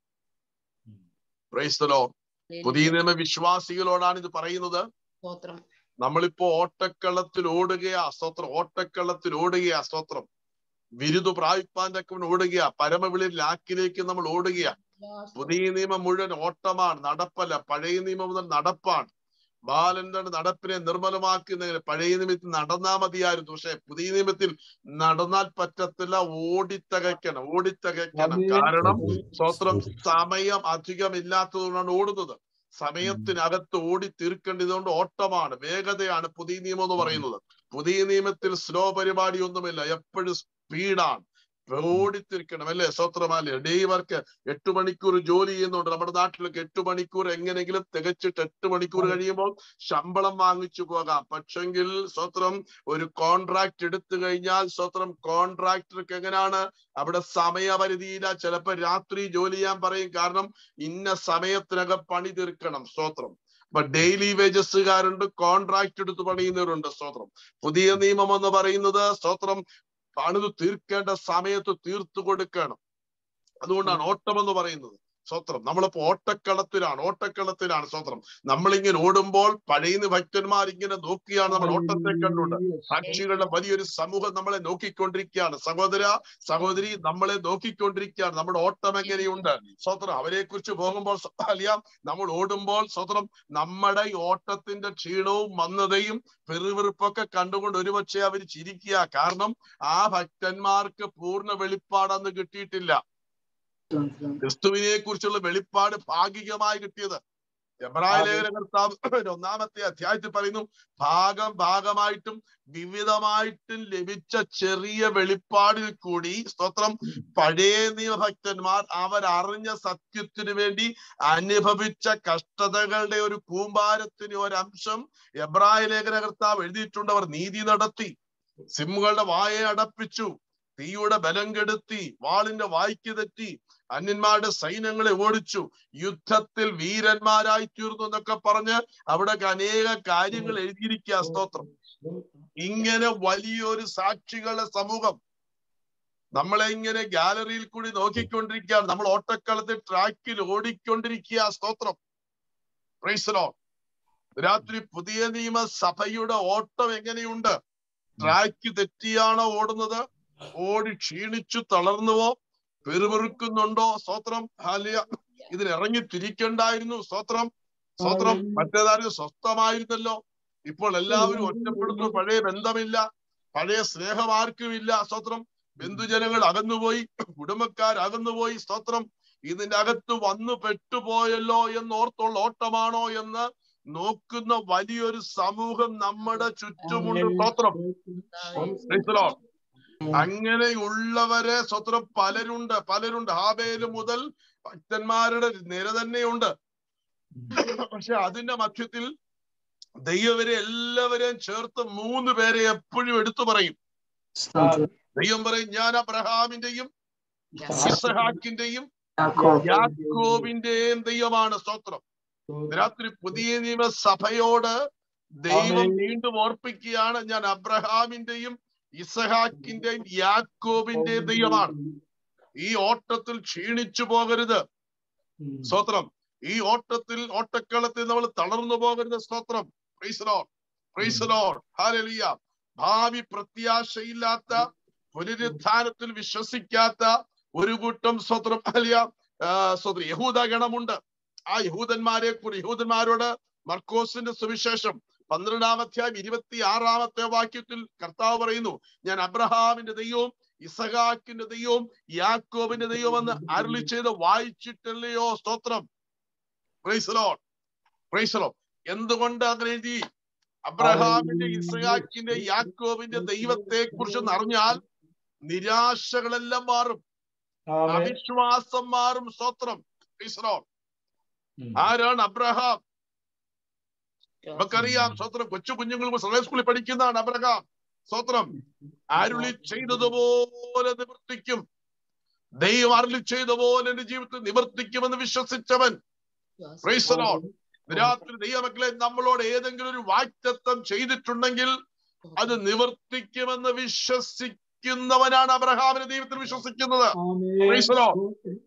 Praise the Lord. പുതിയ നിയമ വിശ്വാസികളോടാണ് ഇത് പറയുന്നത് സ്തോത്രം നമ്മളിപ്പോ ഓട്ടക്കളത്തിൽ ഓടുകയാ സ്തോത്രം ഓട്ടക്കളത്തിൽ ഓടുകയാ സ്തോത്രം ബിരുദ പ്രാപിപ്പാൻ തക്കവൻ ഓടുകയാ പരമവിളി ലാക്കിലേക്ക് നമ്മൾ ഓടുകയാ പുതിയ നിയമം മുഴുവൻ ഓട്ടമാണ് നടപ്പല്ല പഴയ നിയമം മുതൽ നടപ്പാണ് ബാലന്റെ നടപ്പിനെ നിർമ്മലമാക്കുന്നതിന് പഴയ നിയമത്തിൽ നടന്നാ മതിയായിരുന്നു പക്ഷെ പുതിയ നിയമത്തിൽ നടന്നാൽ പറ്റത്തില്ല ഓടിത്തകയ്ക്കണം ഓടിത്തകയ്ക്കണം കാരണം സ്വത്രം സമയം അധികം ഇല്ലാത്തതുകൊണ്ടാണ് ഓടുന്നത് സമയത്തിനകത്ത് ഓടി തീർക്കേണ്ടതുകൊണ്ട് ഓട്ടമാണ് വേഗതയാണ് പുതിയ നിയമം എന്ന് പറയുന്നത് പുതിയ നിയമത്തിൽ സ്ലോ പരിപാടി ഒന്നുമില്ല എപ്പോഴും സ്പീഡാണ് ഓടിത്തിരിക്കണം അല്ലേ സ്വത്രമല്ലേ ഡേ വർക്ക് എട്ട് മണിക്കൂർ ജോലി ചെയ്യുന്നുണ്ട് നമ്മുടെ നാട്ടിലൊക്കെ എട്ട് മണിക്കൂർ എങ്ങനെങ്കിലും തികച്ചിട്ട് എട്ട് മണിക്കൂർ കഴിയുമ്പോൾ ശമ്പളം വാങ്ങിച്ചു പോകാം പക്ഷെങ്കിൽ സ്വത്രം ഒരു കോൺട്രാക്ട് എടുത്തു കഴിഞ്ഞാൽ സ്വത്രം കോൺട്രാക്ടർക്ക് എങ്ങനെയാണ് അവിടെ സമയപരിധിയില്ല ചിലപ്പോ രാത്രി ജോലി ചെയ്യാൻ പറയും കാരണം ഇന്ന സമയത്തിനകം പണി തീർക്കണം സ്തോത്രം അപ്പൊ ഡെയിലി വേജസുകാരുണ്ട് കോൺട്രാക്ട് എടുത്ത് പണിയുന്നവരുണ്ട് സ്തോത്രം പുതിയ നിയമം എന്ന് പറയുന്നത് സ്തോത്രം പണിത് തീർക്കേണ്ട സമയത്ത് തീർത്തു കൊടുക്കണം അതുകൊണ്ടാണ് ഓട്ടം എന്ന് പറയുന്നത് സ്വത്രം നമ്മളിപ്പോ ഓട്ടക്കളത്തിലാണ് ഓട്ടക്കളത്തിലാണ് സ്വത്രം നമ്മളിങ്ങനെ ഓടുമ്പോൾ പഴയ ഭക്തന്മാർ ഇങ്ങനെ നോക്കിയാണ് നമ്മൾ ഓട്ടത്തെ കണ്ടുകൊണ്ട് സാക്ഷികളുടെ വലിയൊരു സമൂഹം നമ്മളെ നോക്കിക്കൊണ്ടിരിക്കുകയാണ് സഹോദര സഹോദരി നമ്മളെ നോക്കിക്കൊണ്ടിരിക്കുകയാണ് നമ്മുടെ ഓട്ടം എങ്ങനെയുണ്ട് സ്വത്രം അവരെ കുറിച്ച് പോകുമ്പോൾ അറിയാം നമ്മൾ ഓടുമ്പോൾ സ്വത്രം നമ്മുടെ ഈ ഓട്ടത്തിന്റെ ക്ഷീണവും മന്ദതയും പെറുവിറുപ്പൊക്കെ കണ്ടുകൊണ്ട് ഒരുപക്ഷെ അവർ ചിരിക്കുക കാരണം ആ ഭക്തന്മാർക്ക് പൂർണ്ണ വെളിപ്പാടന്ന് കിട്ടിയിട്ടില്ല ക്രിസ്തുവിനെ കുറിച്ചുള്ള വെളിപ്പാട് ഭാഗികമായി കിട്ടിയത് എബ്രായ ലേഖന കർത്താവ് ഒന്നാമത്തെ അധ്യായത്തിൽ പറയുന്നു ഭാഗം ഭാഗമായിട്ടും വിവിധമായിട്ടും ലഭിച്ച ചെറിയ വെളിപ്പാടിൽ കൂടി സ്തോത്രം പഴയ നിയമഭക്തന്മാർ അവരറിഞ്ഞ സത്യത്തിനു വേണ്ടി അനുഭവിച്ച കഷ്ടതകളുടെ ഒരു കൂമ്പാരത്തിന് ഒരംശം എബ്രായ ലേഖന കർത്താവ് എഴുതിയിട്ടുണ്ട് അവർ നീതി നടത്തി സിമ്മുകളുടെ വായെ അടപ്പിച്ചു തീയുടെ ബലം കെടുത്തി വാളിന്റെ വായ്ക്ക് തെറ്റി അന്യന്മാരുടെ സൈന്യങ്ങളെ ഓടിച്ചു യുദ്ധത്തിൽ വീരന്മാരായി തീർന്നു എന്നൊക്കെ പറഞ്ഞ് അവിടെ അനേക കാര്യങ്ങൾ എഴുതിയിരിക്കുക സ്തോത്രം ഇങ്ങനെ വലിയൊരു സാക്ഷികളുടെ സമൂഹം നമ്മളെ ഇങ്ങനെ ഗാലറിയിൽ കൂടി നോക്കിക്കൊണ്ടിരിക്കുകയാണ് നമ്മൾ ഓട്ടക്കളത്തിൽ ട്രാക്കിൽ ഓടിക്കൊണ്ടിരിക്കുക സ്തോത്രം പ്രൈസലോ രാത്രി പുതിയ നിയമ സഭയുടെ ഓട്ടം എങ്ങനെയുണ്ട് ട്രാക്ക് തെറ്റിയാണോ ഓടുന്നത് ഓടി ക്ഷീണിച്ചു തളർന്നുവോ പെരുമെറുക്കുന്നുണ്ടോ സ്തോത്രം ഹാലിയ ഇതിന് ഇറങ്ങി തിരിക്കണ്ടായിരുന്നു സ്തോത്രം സ്തോത്രം മറ്റേതാരും സ്വസ്ഥമായിരുന്നല്ലോ ഇപ്പോൾ എല്ലാവരും ഒറ്റപ്പെടുന്നു പഴയ ബന്ധമില്ല പഴയ സ്നേഹം ആർക്കും ഇല്ല സ്തോത്രം ബന്ധുജനങ്ങൾ അകന്നുപോയി കുടുംബക്കാർ അകന്നുപോയി സ്തോത്രം ഇതിന്റെ അകത്ത് വന്നു പെട്ടുപോയല്ലോ എന്നോർത്തുള്ള ഓട്ടമാണോ എന്ന് നോക്കുന്ന വലിയൊരു സമൂഹം നമ്മുടെ ചുറ്റുമുണ്ട് സ്തോത്രം Praise the Lord. അങ്ങനെയുള്ളവരെ സ്വത്രം പലരുണ്ട് പലരുണ്ട് ഹാബേല് മുതൽ ഭക്തന്മാരുടെ നിര തന്നെയുണ്ട് പക്ഷെ അതിന്റെ മധ്യത്തിൽ ദൈവവരെ എല്ലാവരെയും ചേർത്ത് മൂന്ന് പേരെ എപ്പോഴും എടുത്തു പറയും ദൈവം പറയും ഞാൻ അബ്രഹാമിന്റെയും ഇസഹാക്കിന്റെയും യാക്കോബിന്റെയും ദൈവമാണ് സ്തോത്രം രാത്രി പുതിയ നിയമ സഭയോട് ദൈവം വീണ്ടും ഓർപ്പിക്കുകയാണ് ഞാൻ അബ്രഹാമിന്റെയും ഇസഹാക്കിന്റെയും യാക്കോബിന്റെയും ദൈവമാണ് ഈ ഓട്ടത്തിൽ ക്ഷീണിച്ചു പോകരുത് സ്തോത്രം ഈ ഓട്ടത്തിൽ ഓട്ടക്കളത്തിൽ നമ്മൾ തളർന്നു പോകരുത് സ്തോത്രം ഹാലലിയ ഭാവി പ്രത്യാശയില്ലാത്ത പുനരുദ്ധാനത്തിൽ വിശ്വസിക്കാത്ത ഒരു കൂട്ടം സ്വത്രം അലിയ സ്വത്രം യഹൂദ ഗണമുണ്ട് ആ യഹൂദന്മാരെ കുറി യഹൂദന്മാരോട് മർക്കോസിന്റെ സുവിശേഷം പന്ത്രണ്ടാം അധ്യായം ഇരുപത്തി ആറാമത്തെ വാക്യത്തിൽ കർത്താവ് പറയുന്നു ഞാൻ അബ്രഹാമിന്റെ ദൈവവും ഇസഹാക്കിന്റെ ദൈവവും യാക്കോബിന്റെ ദൈവം എന്ന് അരുളി ചെയ്ത് വായിച്ചിട്ടല്ലയോ സ്തോത്രം പ്രൈസലോ പ്രൈസലോ എന്തുകൊണ്ട് അങ്ങനെ എഴുതി അബ്രഹാമിന്റെ ഇസഹാക്കിന്റെ യാക്കോബിന്റെ ദൈവത്തെ കുറിച്ച് അറിഞ്ഞാൽ നിരാശകളെല്ലാം മാറും അവിശ്വാസം മാറും സ്തോത്രം Praise the Lord. ആരാണ് അബ്രഹാം നമുക്കറിയാം സ്വത്രം കൊച്ചു കുഞ്ഞുങ്ങൾ സൺഡേ സ്കൂളിൽ പഠിക്കുന്നതാണ് അബ്രഹാം സ്വത്രം അരുളി ചെയ്തതുപോലെ നിവർത്തിക്കും ദൈവം അരുളി ചെയ്തതുപോലെ എന്റെ ജീവിതത്തിൽ നിവർത്തിക്കുമെന്ന് വിശ്വസിച്ചവൻ Praise the Lord. രാത്രി ദൈവമക്കളെ നമ്മളോട് ഏതെങ്കിലും ഒരു വാക്തത്വം ചെയ്തിട്ടുണ്ടെങ്കിൽ അത് നിവർത്തിക്കുമെന്ന് വിശ്വസിക്കുന്നവനാണ് അബ്രഹാമിന്റെ ദൈവത്തിൽ വിശ്വസിക്കുന്നത് Praise the Lord.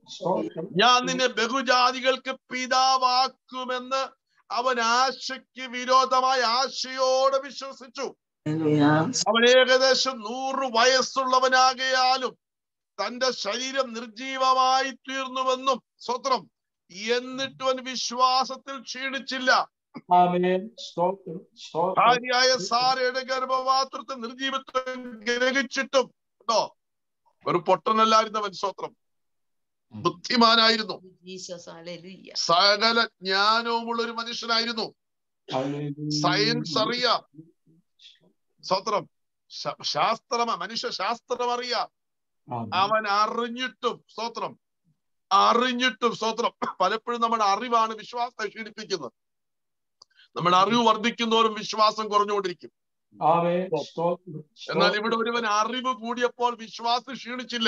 ഞാൻ നിന്നെ ബഹുജാതികൾക്ക് പിതാവാക്കുമെന്ന് അവൻ ആശയ്ക്ക് വിരോധമായ ആശയോടെ വിശ്വസിച്ചു Hallelujah. അവൻ ഏകദേശം നൂറ് വയസ്സുള്ളവനാകയാലും തന്റെ ശരീരം നിർജീവമായി തീർന്നുവെന്നും സ്വത്രം എന്നിട്ടും അവൻ വിശ്വാസത്തിൽ ക്ഷീണിച്ചില്ല ആമേൻ സ്തോത്രം സ്തോത്രം ഭാര്യയായ സാരയുടെ ഗർഭപാത്രത്തെ നിർജീവത്വം ഗ്രഹിച്ചിട്ടും കേട്ടോ ഒരു പൊട്ടനല്ലായിരുന്നവൻ സ്വത്രം ബുദ്ധിമാനായിരുന്നു ജീസസ് ഹല്ലേലൂയ സകല ജ്ഞാനവുമുള്ള ഒരു മനുഷ്യനായിരുന്നു ഹല്ലേലൂയ. സയൻസ് അറിയാം സ്വത്രം ശ- ശാസ്ത്രം മനുഷ്യ ശാസ്ത്രം അറിയാം ആമേൻ. അവൻ അറിഞ്ഞിട്ടും സ്തോത്രം അറിഞ്ഞിട്ടും സ്തോത്രം പലപ്പോഴും നമ്മുടെ അറിവാണ് വിശ്വാസത്തെ ക്ഷീണിപ്പിക്കുന്നത് നമ്മുടെ അറിവ് വർദ്ധിക്കുന്നതോറും വിശ്വാസം കുറഞ്ഞുകൊണ്ടിരിക്കും ആമേൻ സ്തോത്രം എന്നാൽ ഇവിടെ ഒരുവൻ അറിവ് കൂടിയപ്പോൾ വിശ്വാസം ക്ഷീണിച്ചില്ല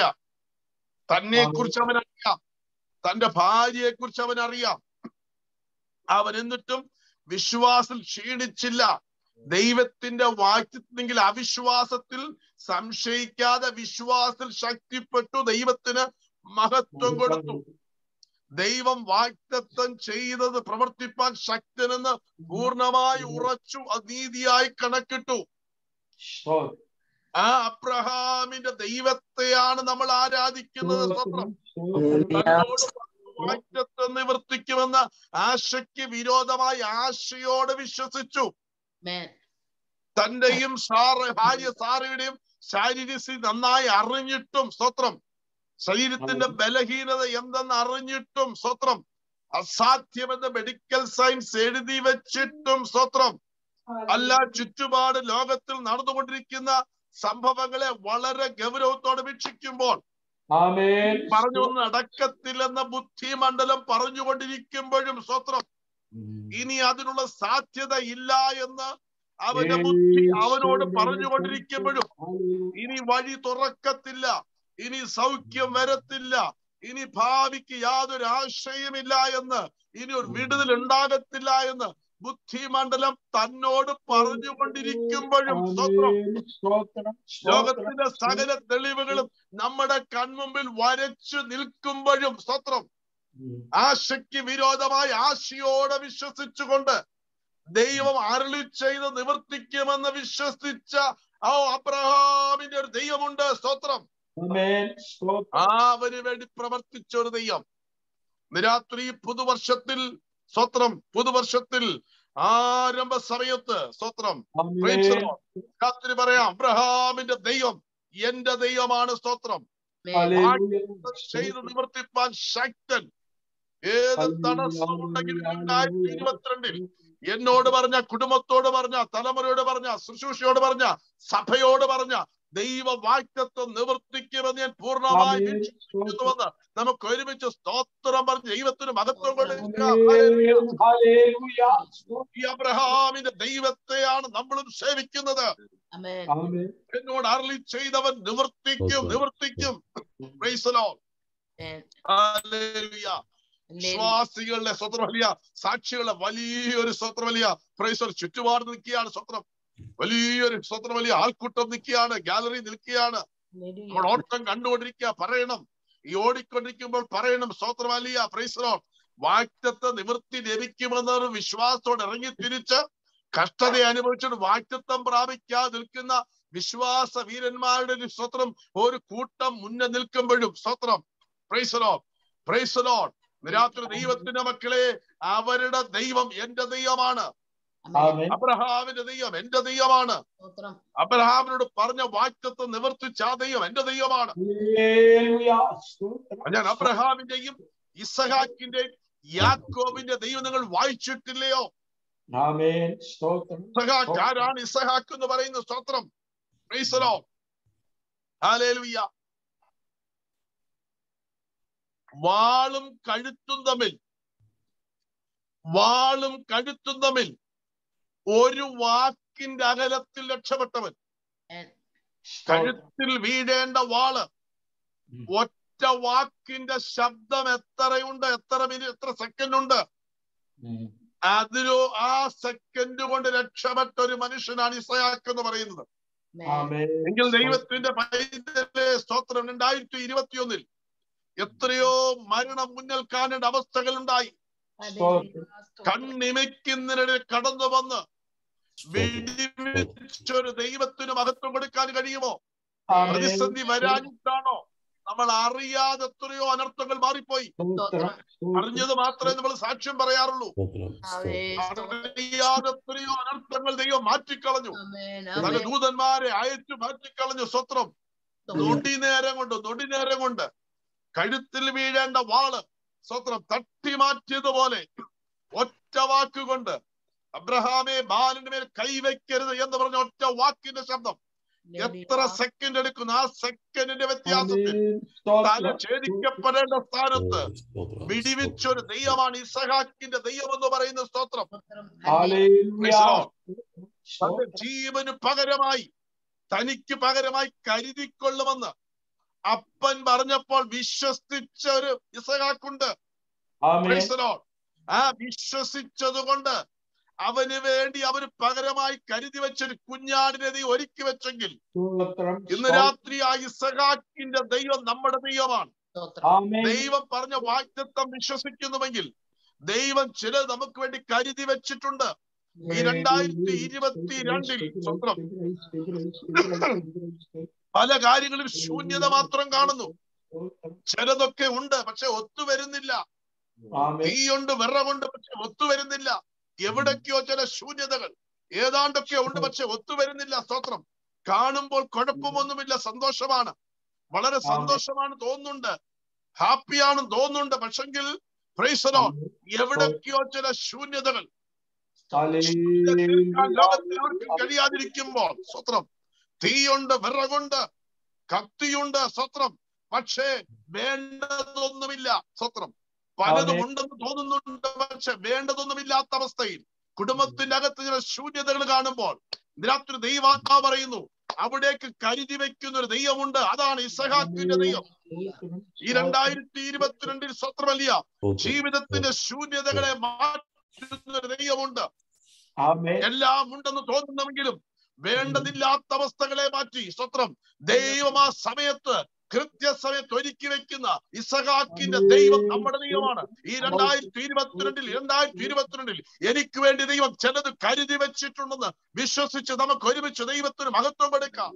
തന്നെ കുറിച്ച് അവൻ അറിയാം തന്റെ ഭാര്യയെ കുറിച്ച് അവൻ അറിയാം അവൻ എന്നിട്ടും വിശ്വാസം ക്ഷീണിച്ചില്ല ദൈവത്തിന്റെ വാക്യത്തിനെങ്കിൽ അവിശ്വാസത്തിൽ സംശയിക്കാതെ വിശ്വാസത്തിൽ ശക്തിപ്പെട്ടു ദൈവത്തിന് മഹത്വം കൊടുത്തു ദൈവം വാക്തത്വം ചെയ്തത് പ്രവർത്തിപ്പാൻ ശക്തനെന്ന് പൂർണ്ണമായി ഉറച്ചു അനീതിയായി കണക്കിട്ടു സ്തോത്രം ആ അബ്രഹാമിന്റെ ദൈവത്തെയാണ് നമ്മൾ ആരാധിക്കുന്നത് സ്വന്തം സ്തോത്രം തന്നോട് വാക്തത്വം നിവർത്തിക്കുമെന്ന ആശയ്ക്ക് വിരോധമായി ആശയോടെ വിശ്വസിച്ചു Amen. തന്റെയും സാറ ഭാര്യ സാറയുടെയും ശാരീരിക സ്ഥിതി നന്നായി അറിഞ്ഞിട്ടും സ്വത്രം ശരീരത്തിന്റെ ബലഹീനത എന്തെന്ന് അറിഞ്ഞിട്ടും സ്വത്രം അസാധ്യമെന്ന് മെഡിക്കൽ സയൻസ് എഴുതി വെച്ചിട്ടും സ്വത്രം അല്ല ചുറ്റുപാട് ലോകത്തിൽ നടന്നുകൊണ്ടിരിക്കുന്ന സംഭവങ്ങളെ വളരെ ഗൗരവത്തോടെ വീക്ഷിക്കുമ്പോൾ ആമേൻ പറഞ്ഞൊന്നും നടക്കത്തില്ലെന്ന ബുദ്ധിമണ്ഡലം പറഞ്ഞുകൊണ്ടിരിക്കുമ്പോഴും സ്വത്രം ഇനി അതിനുള്ള സാധ്യത ഇല്ല എന്ന് അവന്റെ ബുദ്ധി അവനോട് പറഞ്ഞുകൊണ്ടിരിക്കുമ്പോഴും ഇനി വഴി തുറക്കത്തില്ല ഇനി സൗഖ്യം വരത്തില്ല ഇനി ഭാവിക്ക് യാതൊരു ആശയമില്ല എന്ന് ഇനി ഒരു വിടുതൽ ഉണ്ടാകത്തില്ല എന്ന് ബുദ്ധിമണ്ഡലം തന്നോട് പറഞ്ഞുകൊണ്ടിരിക്കുമ്പോഴും സ്വത്രം ആമേൻ സ്തോത്രം സ്തോത്രം ലോകത്തിന്റെ സകല തെളിവുകളും നമ്മുടെ കൺമുമ്പിൽ വരച്ചു നിൽക്കുമ്പോഴും സ്വത്രം ആശയ്ക്ക് വിരോധമായി ആശയോടെ വിശ്വസിച്ചുകൊണ്ട് ദൈവം അരളി ചെയ്ത് നിവർത്തിക്കുമെന്ന് വിശ്വസിച്ച ആ അബ്രഹാമിന്റെ ഒരു ദൈവമുണ്ട് സ്തോത്രം ആമേൻ സ്തോത്രം ആ അവന് വേണ്ടി പ്രവർത്തിച്ച ഒരു ദൈവം ഇന്ന് രാത്രി പുതുവർഷത്തിൽ സ്തോത്രം പുതുവർഷത്തിൽ ആരംഭ സമയത്ത് സ്തോത്രം Praise the ആമേൻ Lord. രാത്രി പറയാം അബ്രഹാമിന്റെ ദൈവം എന്റെ ദൈവമാണ് സ്തോത്രം Amen. ഹല്ലേലൂയ ചെയ്ത് നിവർത്തിപ്പാൻ ശക്തൻ ഏത് ഹല്ലേലൂയ, തടസ്സമുണ്ടെങ്കിലും ഹല്ലേലൂയ, രണ്ടായിരത്തി ഇരുപത്തിരണ്ടിൽ എന്നോട് പറഞ്ഞ കുടുംബത്തോട് പറഞ്ഞ തലമുറയോട് പറഞ്ഞ ശുശ്രൂഷയോട് പറഞ്ഞ സഭയോട് പറഞ്ഞ ദൈവ വാക്തത്വം നിവർത്തിക്കുമെന്ന് ഞാൻ പൂർണ്ണമായി ആമേൻ വിശ്വസിക്കുന്നുവെന്ന് നമുക്ക് ഒരുമിച്ച് സ്തോത്രം പറഞ്ഞ് ദൈവത്തിന് മഹത്വം കൊടുക്കാം ആമേൻ ഹല്ലേലൂയ ഈ അബ്രഹാമിന്റെ ദൈവത്തെയാണ് നമ്മളും സേവിക്കുന്നത് Amen. ആമേൻ എന്നോട് അരളി ചെയ്തവൻ നിവർത്തിക്കും നിവർത്തിക്കും Praise the Lord. Amen. Hallelujah. Hallelujah. വിശ്വാസികളുടെ സ്വത്രം വലിയ സാക്ഷികളുടെ വലിയൊരു സ്വത്രം വലിയ പ്രൈസർ ചുറ്റുപാട് നിൽക്കുകയാണ് സ്വത്രം വലിയൊരു സ്വത്രം വലിയ ആൾക്കൂട്ടം നിൽക്കുകയാണ് ഗാലറി നിൽക്കുകയാണ് Hallelujah. നമ്മൾ ഓട്ടം കണ്ടുകൊണ്ടിരിക്കുക പറയണം ഈ ഓടിക്കൊണ്ടിരിക്കുമ്പോൾ പറയണം സ്വത്രം വലിയ പ്രൈസറോ വാക്തത്വ നിവൃത്തി ലഭിക്കുമെന്നൊരു വിശ്വാസത്തോടെ ഇറങ്ങി തിരിച്ച് കഷ്ടത അനുഭവിച്ചിട്ട് വാക്തത്വം പ്രാപിക്കാതെ നിൽക്കുന്ന വിശ്വാസ വീരന്മാരുടെ ഒരു സ്വത്രം ഒരു കൂട്ടം മുന്നേ നിൽക്കുമ്പോഴും സ്വത്രം പ്രൈസലോ പ്രൈസലോ രാത്രി ദൈവത്തിന്റെ മക്കളെ അവരുടെ ദൈവം എന്റെ ദൈവമാണ് Amen. ആമേൻ അബ്രഹാമിന്റെ ദൈവം എന്റെ ദൈവമാണ് സ്തോത്രം. അബ്രഹാമിനോട് പറഞ്ഞ വാക്തത്വം നിവർത്തിച്ച ആ ദൈവം എന്റെ ദൈവമാണ് ഹല്ലേലൂയ സ്തോത്രം ഞാൻ അബ്രഹാമിന്റെയും ഇസഹാക്കിന്റെയും യാക്കോബിന്റെ ദൈവം നിങ്ങൾ വായിച്ചിട്ടില്ലയോ ആമേൻ സ്തോത്രം ഇസഹാക്ക് ആരാണ് ഇസഹാക്ക് എന്ന് പറയുന്ന സ്തോത്രം Praise the Lord. Hallelujah. വാളും കഴുത്തും തമ്മിൽ വാളും കഴുത്തും തമ്മിൽ ഒരു വാക്കിന്റെ അകലത്തിൽ രക്ഷപ്പെട്ടവൻ Amen. സ്തോത്രം കഴുത്തിൽ വീഴേണ്ട വാള് ഉം. ഒറ്റ വാക്കിന്റെ ശബ്ദം എത്രയുണ്ട് എത്ര മിനിറ്റ് എത്ര സെക്കൻഡ് ഉണ്ട് ഉം. അതിലോ ആ സെക്കൻഡ് കൊണ്ട് രക്ഷപ്പെട്ട ഒരു മനുഷ്യനാണ് ഇസയാക്ക് എന്ന് പറയുന്നത് Amen. ആമേൻ എങ്കിൽ ദൈവത്തിന്റെ പൈതലെ സ്തോത്രം രണ്ടായിരത്തി ഇരുപത്തിയൊന്നിൽ എത്രയോ മരണം മുന്നിൽ കാണേണ്ട അവസ്ഥകൾ ഉണ്ടായി Hallelujah. കണ്ണിമയ്ക്കുന്നതിനിടെ കടന്നു വന്ന് വെടിവെച്ചൊരു ദൈവത്തിന് മഹത്വം കൊടുക്കാൻ കഴിയുമോ ആമേൻ പ്രതിസന്ധി വരാനിട്ടാണോ നമ്മൾ അറിയാതെ എത്രയോ അനർത്ഥങ്ങൾ മാറിപ്പോയി സ്തോത്രം അറിഞ്ഞത് മാത്രമേ നമ്മൾ സാക്ഷ്യം പറയാറുള്ളൂ Amen. അറിയാതെ എത്രയോ അനർത്ഥങ്ങൾ ദൈവം മാറ്റിക്കളഞ്ഞു Amen. പല Amen. ദൂതന്മാരെ അയച്ചു മാറ്റിക്കളഞ്ഞു സ്വത്രം നൊടി നേരം കൊണ്ട് നൊടി നേരം കൊണ്ട് കഴുത്തിൽ വീഴേണ്ട വാള് സ്വത്രം തട്ടി മാറ്റിയതുപോലെ ഒറ്റ വാക്കുകൊണ്ട് അബ്രഹാമെ ബാലിന്റെ മേൽ കൈവയ്ക്കരുത് എന്ന് പറഞ്ഞ ഒറ്റ വാക്കിന്റെ ശബ്ദം എത്ര സെക്കൻഡ് എടുക്കുന്നു ആ സെക്കൻഡിന്റെ വ്യത്യാസത്തിൽ ആമേൻ തല സ്തോത്രം ഛേദിക്കപ്പെടേണ്ട സ്ഥാനത്ത് വിടിവിച്ചൊരു ദൈവമാണ് ഇസഹാക്കിന്റെ ദൈവം എന്ന് പറയുന്ന സ്തോത്രം ഹല്ലേലൂയ Praise the Lord. തന്റെ സ്തോത്രം ജീവന് പകരമായി തനിക്ക് പകരമായി കരുതിക്കൊള്ളുമെന്ന് അപ്പൻ പറഞ്ഞപ്പോൾ വിശ്വസിച്ച ഒരു ഇസഹാക്കുണ്ട് ആമേൻ Praise the Lord. ആ വിശ്വസിച്ചത് കൊണ്ട് അവന് വേണ്ടി അവന് പകരമായി കരുതി വെച്ചൊരു കുഞ്ഞാടിനെ നീ ഒരുക്കി വെച്ചെങ്കിൽ സ്തോത്രം ഇന്ന് രാത്രി ആ ഇസഹാക്കിന്റെ ദൈവം നമ്മുടെ ദൈവമാണ് ആമേൻ ദൈവം പറഞ്ഞ വാഗ്ദത്തം വിശ്വസിക്കുന്നുവെങ്കിൽ ദൈവം ചിലത് നമുക്ക് വേണ്ടി കരുതി വെച്ചിട്ടുണ്ട് ഈ രണ്ടായിരത്തി ഇരുപത്തിരണ്ടിൽ സ്വന്തം പല കാര്യങ്ങളും ശൂന്യത മാത്രം കാണുന്നു ചിലതൊക്കെ ഉണ്ട് പക്ഷെ ഒത്തുവരുന്നില്ല ആമേൻ തീയുണ്ട് വിറകുണ്ട് പക്ഷെ ഒത്തുവരുന്നില്ല എവിടൊക്കെയോ ചില ശൂന്യതകൾ ഏതാണ്ടൊക്കെ ഉണ്ട് പക്ഷെ ഒത്തുവരുന്നില്ല സ്തോത്രം കാണുമ്പോൾ കുഴപ്പമൊന്നുമില്ല സന്തോഷമാണ് വളരെ സന്തോഷമാണ് തോന്നുന്നുണ്ട് ഹാപ്പിയാണെന്ന് തോന്നുന്നുണ്ട് പക്ഷെങ്കിൽ പ്രൈസലോ എവിടൊക്കെയോ ചില ശൂന്യതകൾ തീർക്കാൻ ലോകത്തിൽ ആർക്കും കഴിയാതിരിക്കുമ്പോൾ സ്വത്രം തീയുണ്ട് വിറകുണ്ട് കത്തിയുണ്ട് സ്വത്രം പക്ഷേ വേണ്ടതൊന്നുമില്ല സ്വത്രം പലതും ഉണ്ടെന്ന് തോന്നുന്നുണ്ട് പക്ഷെ വേണ്ടതൊന്നുമില്ലാത്ത അവസ്ഥയിൽ കുടുംബത്തിന്റെ അകത്ത് ചില ശൂന്യതകൾ കാണുമ്പോൾ രാത്രി ദൈവാത്മാ പറയുന്നു അവിടേക്ക് കരുതി വെക്കുന്ന ഒരു ദൈവമുണ്ട് അതാണ് ഇസഹാക്കിന്റെ ദൈവം ഈ രണ്ടായിരത്തി ഇരുപത്തിരണ്ടിൽ സ്വത്രമല്ല ജീവിതത്തിന്റെ ശൂന്യതകളെ മാറ്റുന്ന ഒരു ദൈവമുണ്ട് ആമേൻ എല്ലാം ഉണ്ടെന്ന് തോന്നുന്നുവെങ്കിലും വേണ്ടതില്ലാത്ത അവസ്ഥകളെ മാറ്റി സ്വത്രം ദൈവം ആ സമയത്ത് കൃത്യസമയത്ത് ഒരുക്കി വെക്കുന്ന ഇസഹാക്കിന്റെ ദൈവം നമ്മുടെ ദൈവമാണ് ഈ രണ്ടായിരത്തി ഇരുപത്തിരണ്ടിൽ രണ്ടായിരത്തി ഇരുപത്തിരണ്ടിൽ എനിക്ക് വേണ്ടി ദൈവം ചിലത് കരുതി വെച്ചിട്ടുണ്ടെന്ന് വിശ്വസിച്ച് നമുക്ക് ഒരുമിച്ച് ദൈവത്തിന് മഹത്വം എടുക്കാം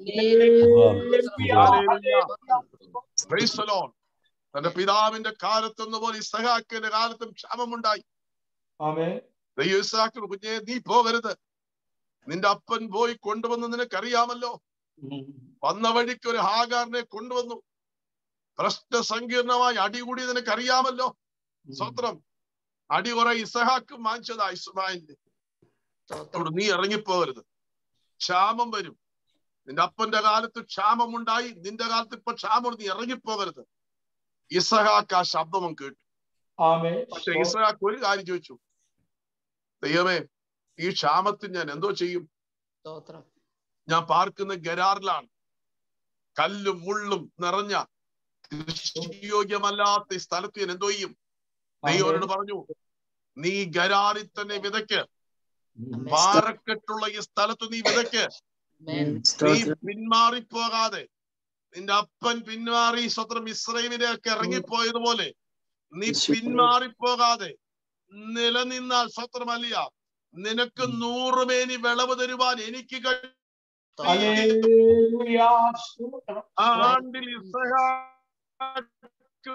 Praise the Lord. തന്റെ പിതാവിന്റെ കാലത്തൊന്നു പോലെ ഇസഹാക്കിന്റെ കാലത്തും ക്ഷാമമുണ്ടായി ആമേൻ ദൈവം ഇസഹാക്കിന് കുഞ്ഞെ നീ പോകരുത് നിന്റെ അപ്പൻ പോയി കൊണ്ടുവന്ന് നിനക്കറിയാമല്ലോ വന്ന വഴിക്ക് ഒരു ഹാഗാറിനെ കൊണ്ടുവന്നു പ്രശ്ന സങ്കീർണമായി അടികൂടി നിനക്കറിയാമല്ലോ സ്വത്രം അടി കുറെ ഇസഹാക്കും വാങ്ങിച്ചതാ ഇസ്മായിലിന്റെ അതുകൊണ്ട് നീ ഇറങ്ങിപ്പോകരുത് ക്ഷാമം വരും നിന്റെ അപ്പന്റെ കാലത്ത് ക്ഷാമമുണ്ടായി നിന്റെ കാലത്ത് ഇപ്പൊ ക്ഷാമം നീ ഇറങ്ങിപ്പോകരുത് ഇസഹാക്ക് ആ ശബ്ദം കേട്ടു ആമേൻ പക്ഷെ ഇസഹാക്ക് ഒരു കാര്യം ചോദിച്ചു ദൈവമേ ഈ ക്ഷാമത്തിന് ഞാൻ എന്തോ ചെയ്യും സ്തോത്രം ഞാൻ പാർക്കുന്ന ഗരാറിലാണ് കല്ലും മുള്ളും നിറഞ്ഞ കൃഷിയോഗ്യമല്ലാത്ത ഈ സ്ഥലത്ത് ഞാൻ എന്തോ ചെയ്യും ദൈവനോട് പറഞ്ഞു നീ ഗരാറിൽ തന്നെ വിതയ്ക്ക് പാറക്കെട്ടുള്ള ഈ സ്ഥലത്ത് നീ വിതയ്ക്ക് Amen. നീ പിന്മാറിപ്പോകാതെ നിന്റെ അപ്പൻ പിന്മാറി സ്വത്രം ഇസ്രൈമിലേക്ക് ഇറങ്ങിപ്പോയതുപോലെ നീ പിന്മാറിപ്പോകാതെ നിലനിന്നാൽ സ്വത്രമല്ല നിനക്ക് നൂറുമേനി വിളവ് തരുവാൻ എനിക്ക് കഴിയും ഹല്ലേലൂയ സ്തോത്രം ആ ആണ്ടിൽ ഇസ്ഹാക്ക്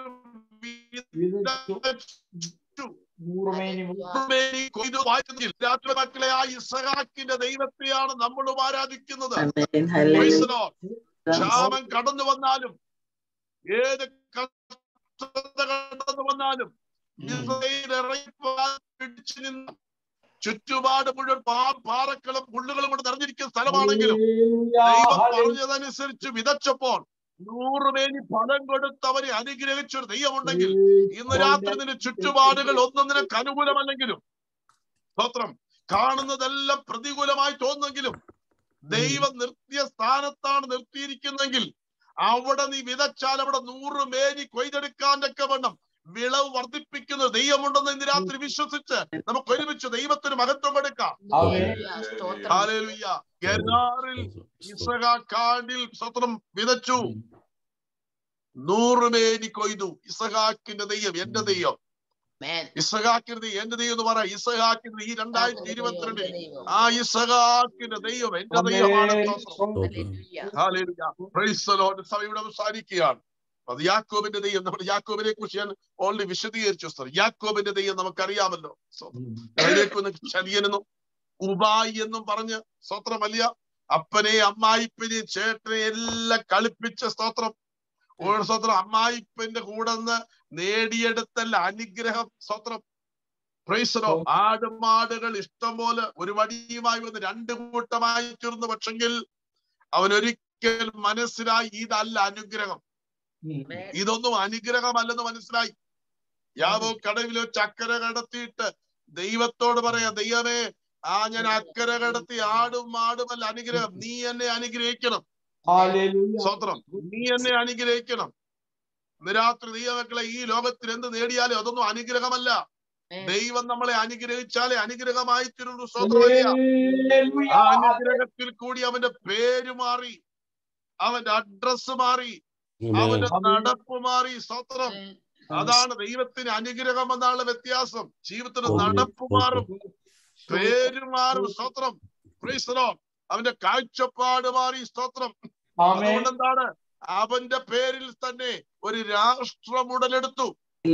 വിതച്ചു. നൂറുമേനി നൂറുമേനി കൊയ്തു വായിക്കുന്നില്ല രാത്രി മക്കളെ ആ ഇസഹാക്കിന്റെ ദൈവത്തെയാണ് നമ്മളും ആരാധിക്കുന്നത് Amen. Praise the Hallelujah. Lord. ക്ഷാമം കടന്നു വന്നാലും ഏത് കഷ്ടത കടന്നു വന്നാലും ഇസ്രായേൽ ഇറങ്ങിപ്പോകാൻ പിടിച്ചു നിന്ന് ചുറ്റുപാട് മുഴുവൻ പാ പാറക്കളും പുള്ളുകളും കൊണ്ട് നിറഞ്ഞിരിക്കുന്ന സ്ഥലമാണെങ്കിലും ദൈവം പറഞ്ഞതനുസരിച്ച് വിതച്ചപ്പോൾ നൂറുമേനി ഫലം കൊടുത്തവരെ അനുഗ്രഹിച്ചൊരു ദൈവമുണ്ടെങ്കിൽ ഇന്ന് രാത്രി നിന്റെ ചുറ്റുപാടുകൾ ഒന്നും നിനക്ക് അനുകൂലമല്ലെങ്കിലും സ്തോത്രം കാണുന്നതെല്ലാം പ്രതികൂലമായി തോന്നുമെങ്കിലും ദൈവം നിർത്തിയ സ്ഥാനത്താണ് നിർത്തിയിരിക്കുന്നെങ്കിൽ അവിടെ നീ വിതച്ചാൽ അവിടെ നൂറ് മേനി കൊയ്തെടുക്കാൻ വണ്ണം വിളവ് വർദ്ധിപ്പിക്കുന്ന ദൈവമുണ്ടെന്ന് ഇന്ന് രാത്രി വിശ്വസിച്ച് നമുക്ക് ഒരുമിച്ച് ദൈവത്തിന് മഹത്വം എടുക്കാം സ്തോത്രം ഹാലേലുയ്യ ഗരാറിൽ ഇസഹാക്കാണ്ടിൽ സ്വത്രം വിതച്ചു നൂറ് മേനി കൊയ്തു ഇസഹാക്കിന്റെ ദൈവം എന്റെ ദൈവം മേൻ ഇസഹാക്കിന്റെ ദൈവം എന്റെ ദൈവം എന്ന് പറയാം ഇസഹാക്കിന്റെ ഈ രണ്ടായിരത്തി ഇരുപത്തിരണ്ടിൽ ആ ഇസഹാക്കിന്റെ ദൈവം എന്റെ ദൈവമാണ് സ്തോത്രം. ഹല്ലേലൂയ. Praise the Lord. സഭ ഇവിടെ അവസാനിക്കുകയാണ് അത് യാക്കോബിന്റെ ദൈവം നമ്മുടെ യാക്കോബിനെ കുറിച്ച് ഞാൻ ഓൾറെഡി വിശദീകരിച്ചു സ്ഥലം യാക്കോബിന്റെ ദൈവം നമുക്കറിയാമല്ലോ സ്വത്രം. അതിലേക്കൊന്ന് ചലിയനെന്നും ഉബായി എന്നും പറഞ്ഞ് സ്തോത്രം വലിയ അപ്പനെ അമ്മായിപ്പനെ ചേട്ടനെ എല്ലാം കളിപ്പിച്ച സ്തോത്രം ഒരു സ്തോത്രം അമ്മായിപ്പന്റെ കൂടെ നിന്ന് നേടിയെടുത്തല്ല അനുഗ്രഹം സ്തോത്രം പ്രൈസലോ ആടുമാടുകൾ ഇഷ്ടം പോലെ ഒരു വടിയുമായി വന്ന് രണ്ട് കൂട്ടമായി തീർന്നു പക്ഷെങ്കിൽ അവൻ ഒരിക്കൽ മനസ്സിലായി ഇതല്ല അനുഗ്രഹം മേൻ ഇതൊന്നും അനുഗ്രഹമല്ലെന്ന് മനസ്സിലായി യാവോ കടവിലോ ചക്കര കടത്തിയിട്ട് ദൈവത്തോട് പറയാ ദൈവമേ ആ ഞാൻ അക്കര കടത്തി ആടും മാടുമല്ല അനുഗ്രഹം നീ എന്നെ അനുഗ്രഹിക്കണം സ്വത്രം നീ എന്നെ അനുഗ്രഹിക്കണം ഇന്ന് രാത്രി ദൈവമക്കളെ ഈ ലോകത്തിൽ എന്ത് നേടിയാലും അതൊന്നും അനുഗ്രഹമല്ല മേൻ ദൈവം നമ്മളെ അനുഗ്രഹിച്ചാലേ അനുഗ്രഹമായി തീരുള്ളൂ സ്വത്രമല്ല ആ അനുഗ്രഹത്തിൽ കൂടി അവന്റെ പേര് മാറി അവന്റെ അഡ്രസ് മാറി അവന്റെ നടപ്പ് മാറി സ്വത്രം മേൻ അതാണ് ദൈവത്തിന് അനുഗ്രഹം എന്നുള്ള വ്യത്യാസം ജീവിതത്തിന് ഓ, നടപ്പ് മാറും ഓ, പേര് മാറും സ്തോത്രം Praise the Lord. അവന്റെ കാഴ്ചപ്പാട് മാറി സ്തോത്രം അതുകൊണ്ട് എന്താണ് അവന്റെ പേരിൽ തന്നെ ഒരു രാഷ്ട്രം ഉടലെടുത്തു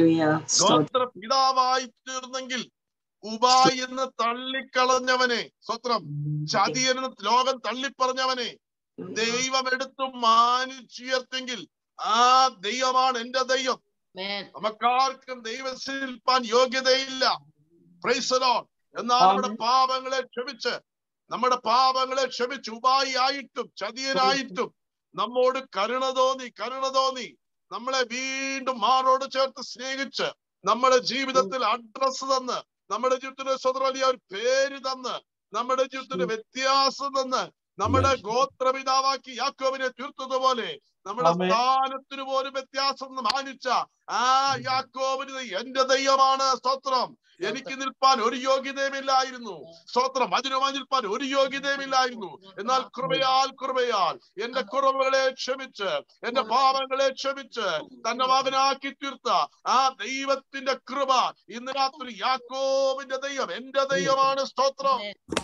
ഗോത്ര പിതാവായി തീർന്നെങ്കിൽ ഉബായി എന്ന് തള്ളിക്കളഞ്ഞവനെ സ്വത്രം ചതിയെന്ന് ലോകം തള്ളിപ്പറഞ്ഞവനെ ദൈവം എടുത്തു മാനിച്ചുയർത്തെങ്കിൽ ആ ദൈവമാണ് എന്റെ ദൈവം മേൻ നമുക്കാർക്കും ദൈവം ശിൽപ്പാൻ യോഗ്യതയില്ല Praise the Lord. എന്നാൽ നമ്മുടെ പാപങ്ങളെ ക്ഷമിച്ച് നമ്മുടെ പാപങ്ങളെ ക്ഷമിച്ച് ഉപായി ആയിട്ടും ചതിയനായിട്ടും നമ്മോട് കരുണ തോന്നി കരുണ തോന്നി നമ്മളെ വീണ്ടും മാറോട് ചേർത്ത് സ്നേഹിച്ച് നമ്മുടെ ജീവിതത്തിൽ അഡ്രസ് തന്ന് നമ്മുടെ ജീവിതത്തിന് സ്വതന്ത്ര വലിയ ഒരു പേര് തന്ന് നമ്മുടെ ജീവിതത്തിന് വ്യത്യാസം തന്ന് നമ്മുടെ ഗോത്രപിതാവാക്കി യാക്കോബിനെ തീർത്തതുപോലെ നമ്മുടെ ആമേൻ. സ്ഥാനത്തിന് പോലും വ്യത്യാസം ഒന്ന് മാനിച്ച ആ യാക്കോബിന് എന്റെ ദൈവമാണ് സ്തോത്രം എനിക്ക് നിൽപ്പാൻ ഒരു യോഗ്യതയുമില്ലായിരുന്നു സ്തോത്രം അതിനുമായി നിൽപ്പാൻ ഒരു യോഗ്യതയുമില്ലായിരുന്നു എന്നാൽ കൃപയാൽ കൃപയാൽ എന്റെ കുറവുകളെ ക്ഷമിച്ച് എന്റെ പാപങ്ങളെ ക്ഷമിച്ച് തന്നെ മകനാക്കി തീർത്ത ആ ദൈവത്തിന്റെ കൃപ ഇന്ന് രാത്രി യാക്കോബിന്റെ ദൈവം എന്റെ ദൈവമാണ് സ്തോത്രം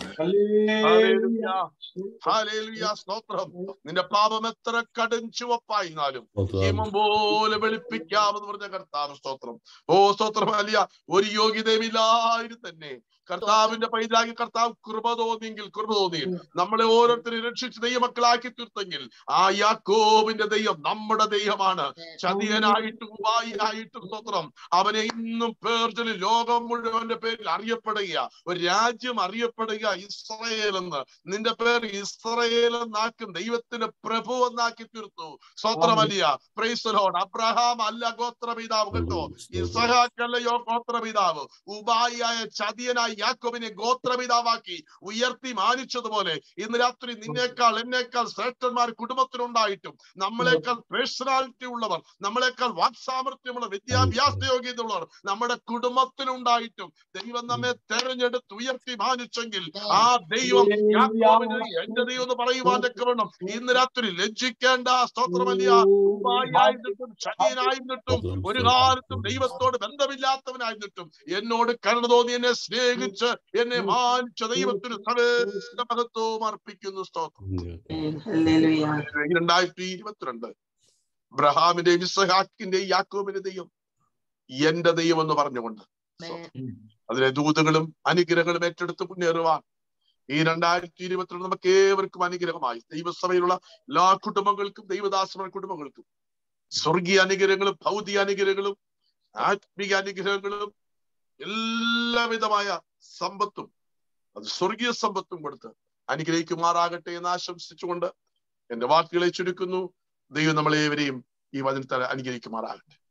ഹല്ലേലൂയ. ഹല്ലേലൂയ, സ്തോത്രം നിന്റെ പാപം എത്ര കടും ചുവപ്പായിരുന്നാലും ഹിമം പോലെ വെളുപ്പിക്കാമെന്ന് പറഞ്ഞ കർത്താവ് സ്തോത്രം ഓ സ്തോത്രം അലിയ ഒരു യോഗ്യതയുമില്ലായിരുന്നു തന്നെ കർത്താവിന്റെ പൈതാകി കർത്താവ് കൃപ തോന്നിയെങ്കിൽ കൃപ തോന്നി നമ്മളെ ഓരോരുത്തരും രക്ഷിച്ച് ദൈവമക്കളാക്കി തീർത്തെങ്കിൽ ആ യാക്കോബിന്റെ ദൈവം നമ്മുടെ ദൈവമാണ് ചതിയനായിട്ടും ഉപായിയായിട്ടും സ്തോത്രം അവനെ ഇന്നും പേർജലിൽ ലോകം മുഴുവന്റെ പേരിൽ അറിയപ്പെടുക ഒരു രാജ്യം അറിയപ്പെടുക ഇസ്രയേൽ എന്ന് നിന്റെ പേര് ഇസ്രയേൽ എന്നാക്കും ദൈവത്തിന്റെ പ്രഭു എന്നാക്കി തീർത്തു സ്തോത്രമല്ല പ്രൈസലോൺ അബ്രഹാം അല്ല ഗോത്രപിതാവ് കേട്ടോ ഇസഹാക്കല്ലയോ ഗോത്രപിതാവ് ഉപായിയായ ചതിയനായ യാക്കോബിനെ ഗോത്രപിതാവാക്കി ഉയർത്തി മാനിച്ചതുപോലെ ഇന്ന് രാത്രി നിന്നേക്കാൾ എന്നേക്കാൾ ശ്രേഷ്ഠന്മാർ കുടുംബത്തിനുണ്ടായിട്ടും നമ്മളെക്കാൾ പേഴ്സണാലിറ്റി ഉള്ളവർ നമ്മളെക്കാൾ വാക്സാമർത്ഥ്യമുള്ള വിദ്യാഭ്യാസ യോഗ്യതയുള്ളവർ നമ്മുടെ കുടുംബത്തിനുണ്ടായിട്ടും ദൈവം നമ്മെ തെരഞ്ഞെടുത്ത് ഉയർത്തി മാനിച്ചെങ്കിൽ ആ ദൈവം യാക്കോബിനെ എന്റെ ദൈവം എന്ന് പറയുവാൻ വേണം ഇന്ന് രാത്രി ലജ്ജിക്കേണ്ട സ്തോത്രമല്ല ഉപായിയായിരുന്നിട്ടും ചതിയനായിരുന്നിട്ടും ഒരു കാലത്തും ദൈവത്തോട് ബന്ധമില്ലാത്തവനായിരുന്നിട്ടും എന്നോട് കരുണ തോന്നി എന്നെ സ്നേഹിച്ച് എന്നെ മാനിച്ച ദൈവത്തിന് സകല മഹത്വവും അർപ്പിക്കുന്നു സ്തോത്രം രണ്ടായിരത്തി ഇരുപത്തിരണ്ട് അബ്രഹാമിന്റെയും ഇസഹാക്കിന്റെയും യാക്കോബിന്റെ ദൈവം എന്റെ ദൈവം എന്ന് പറഞ്ഞുകൊണ്ട് മേൻ അതിലെ ദൂതകളും അനുഗ്രഹങ്ങളും ഏറ്റെടുത്ത് മുന്നേറുവാൻ ഈ രണ്ടായിരത്തി ഇരുപത്തിരണ്ട് നമുക്ക് ഏവർക്കും അനുഗ്രഹമായി ദൈവസഭയിലുള്ള എല്ലാ കുടുംബങ്ങൾക്കും ദൈവദാസന കുടുംബങ്ങൾക്കും സ്വർഗീയ അനുഗ്രഹങ്ങളും ഭൗതിക അനുഗ്രഹങ്ങളും ആത്മീയ അനുഗ്രഹങ്ങളും എല്ലാവിധമായ സമ്പത്തും അത് സ്വർഗീയ സമ്പത്തും കൊടുത്ത് അനുഗ്രഹിക്കുമാറാകട്ടെ എന്ന് ആശംസിച്ചുകൊണ്ട് എന്റെ വാക്കുകളെ ചുരുക്കുന്നു ദൈവം നമ്മളേവരെയും ഈ വചനത്താൽ അനുഗ്രഹിക്കുമാറാകട്ടെ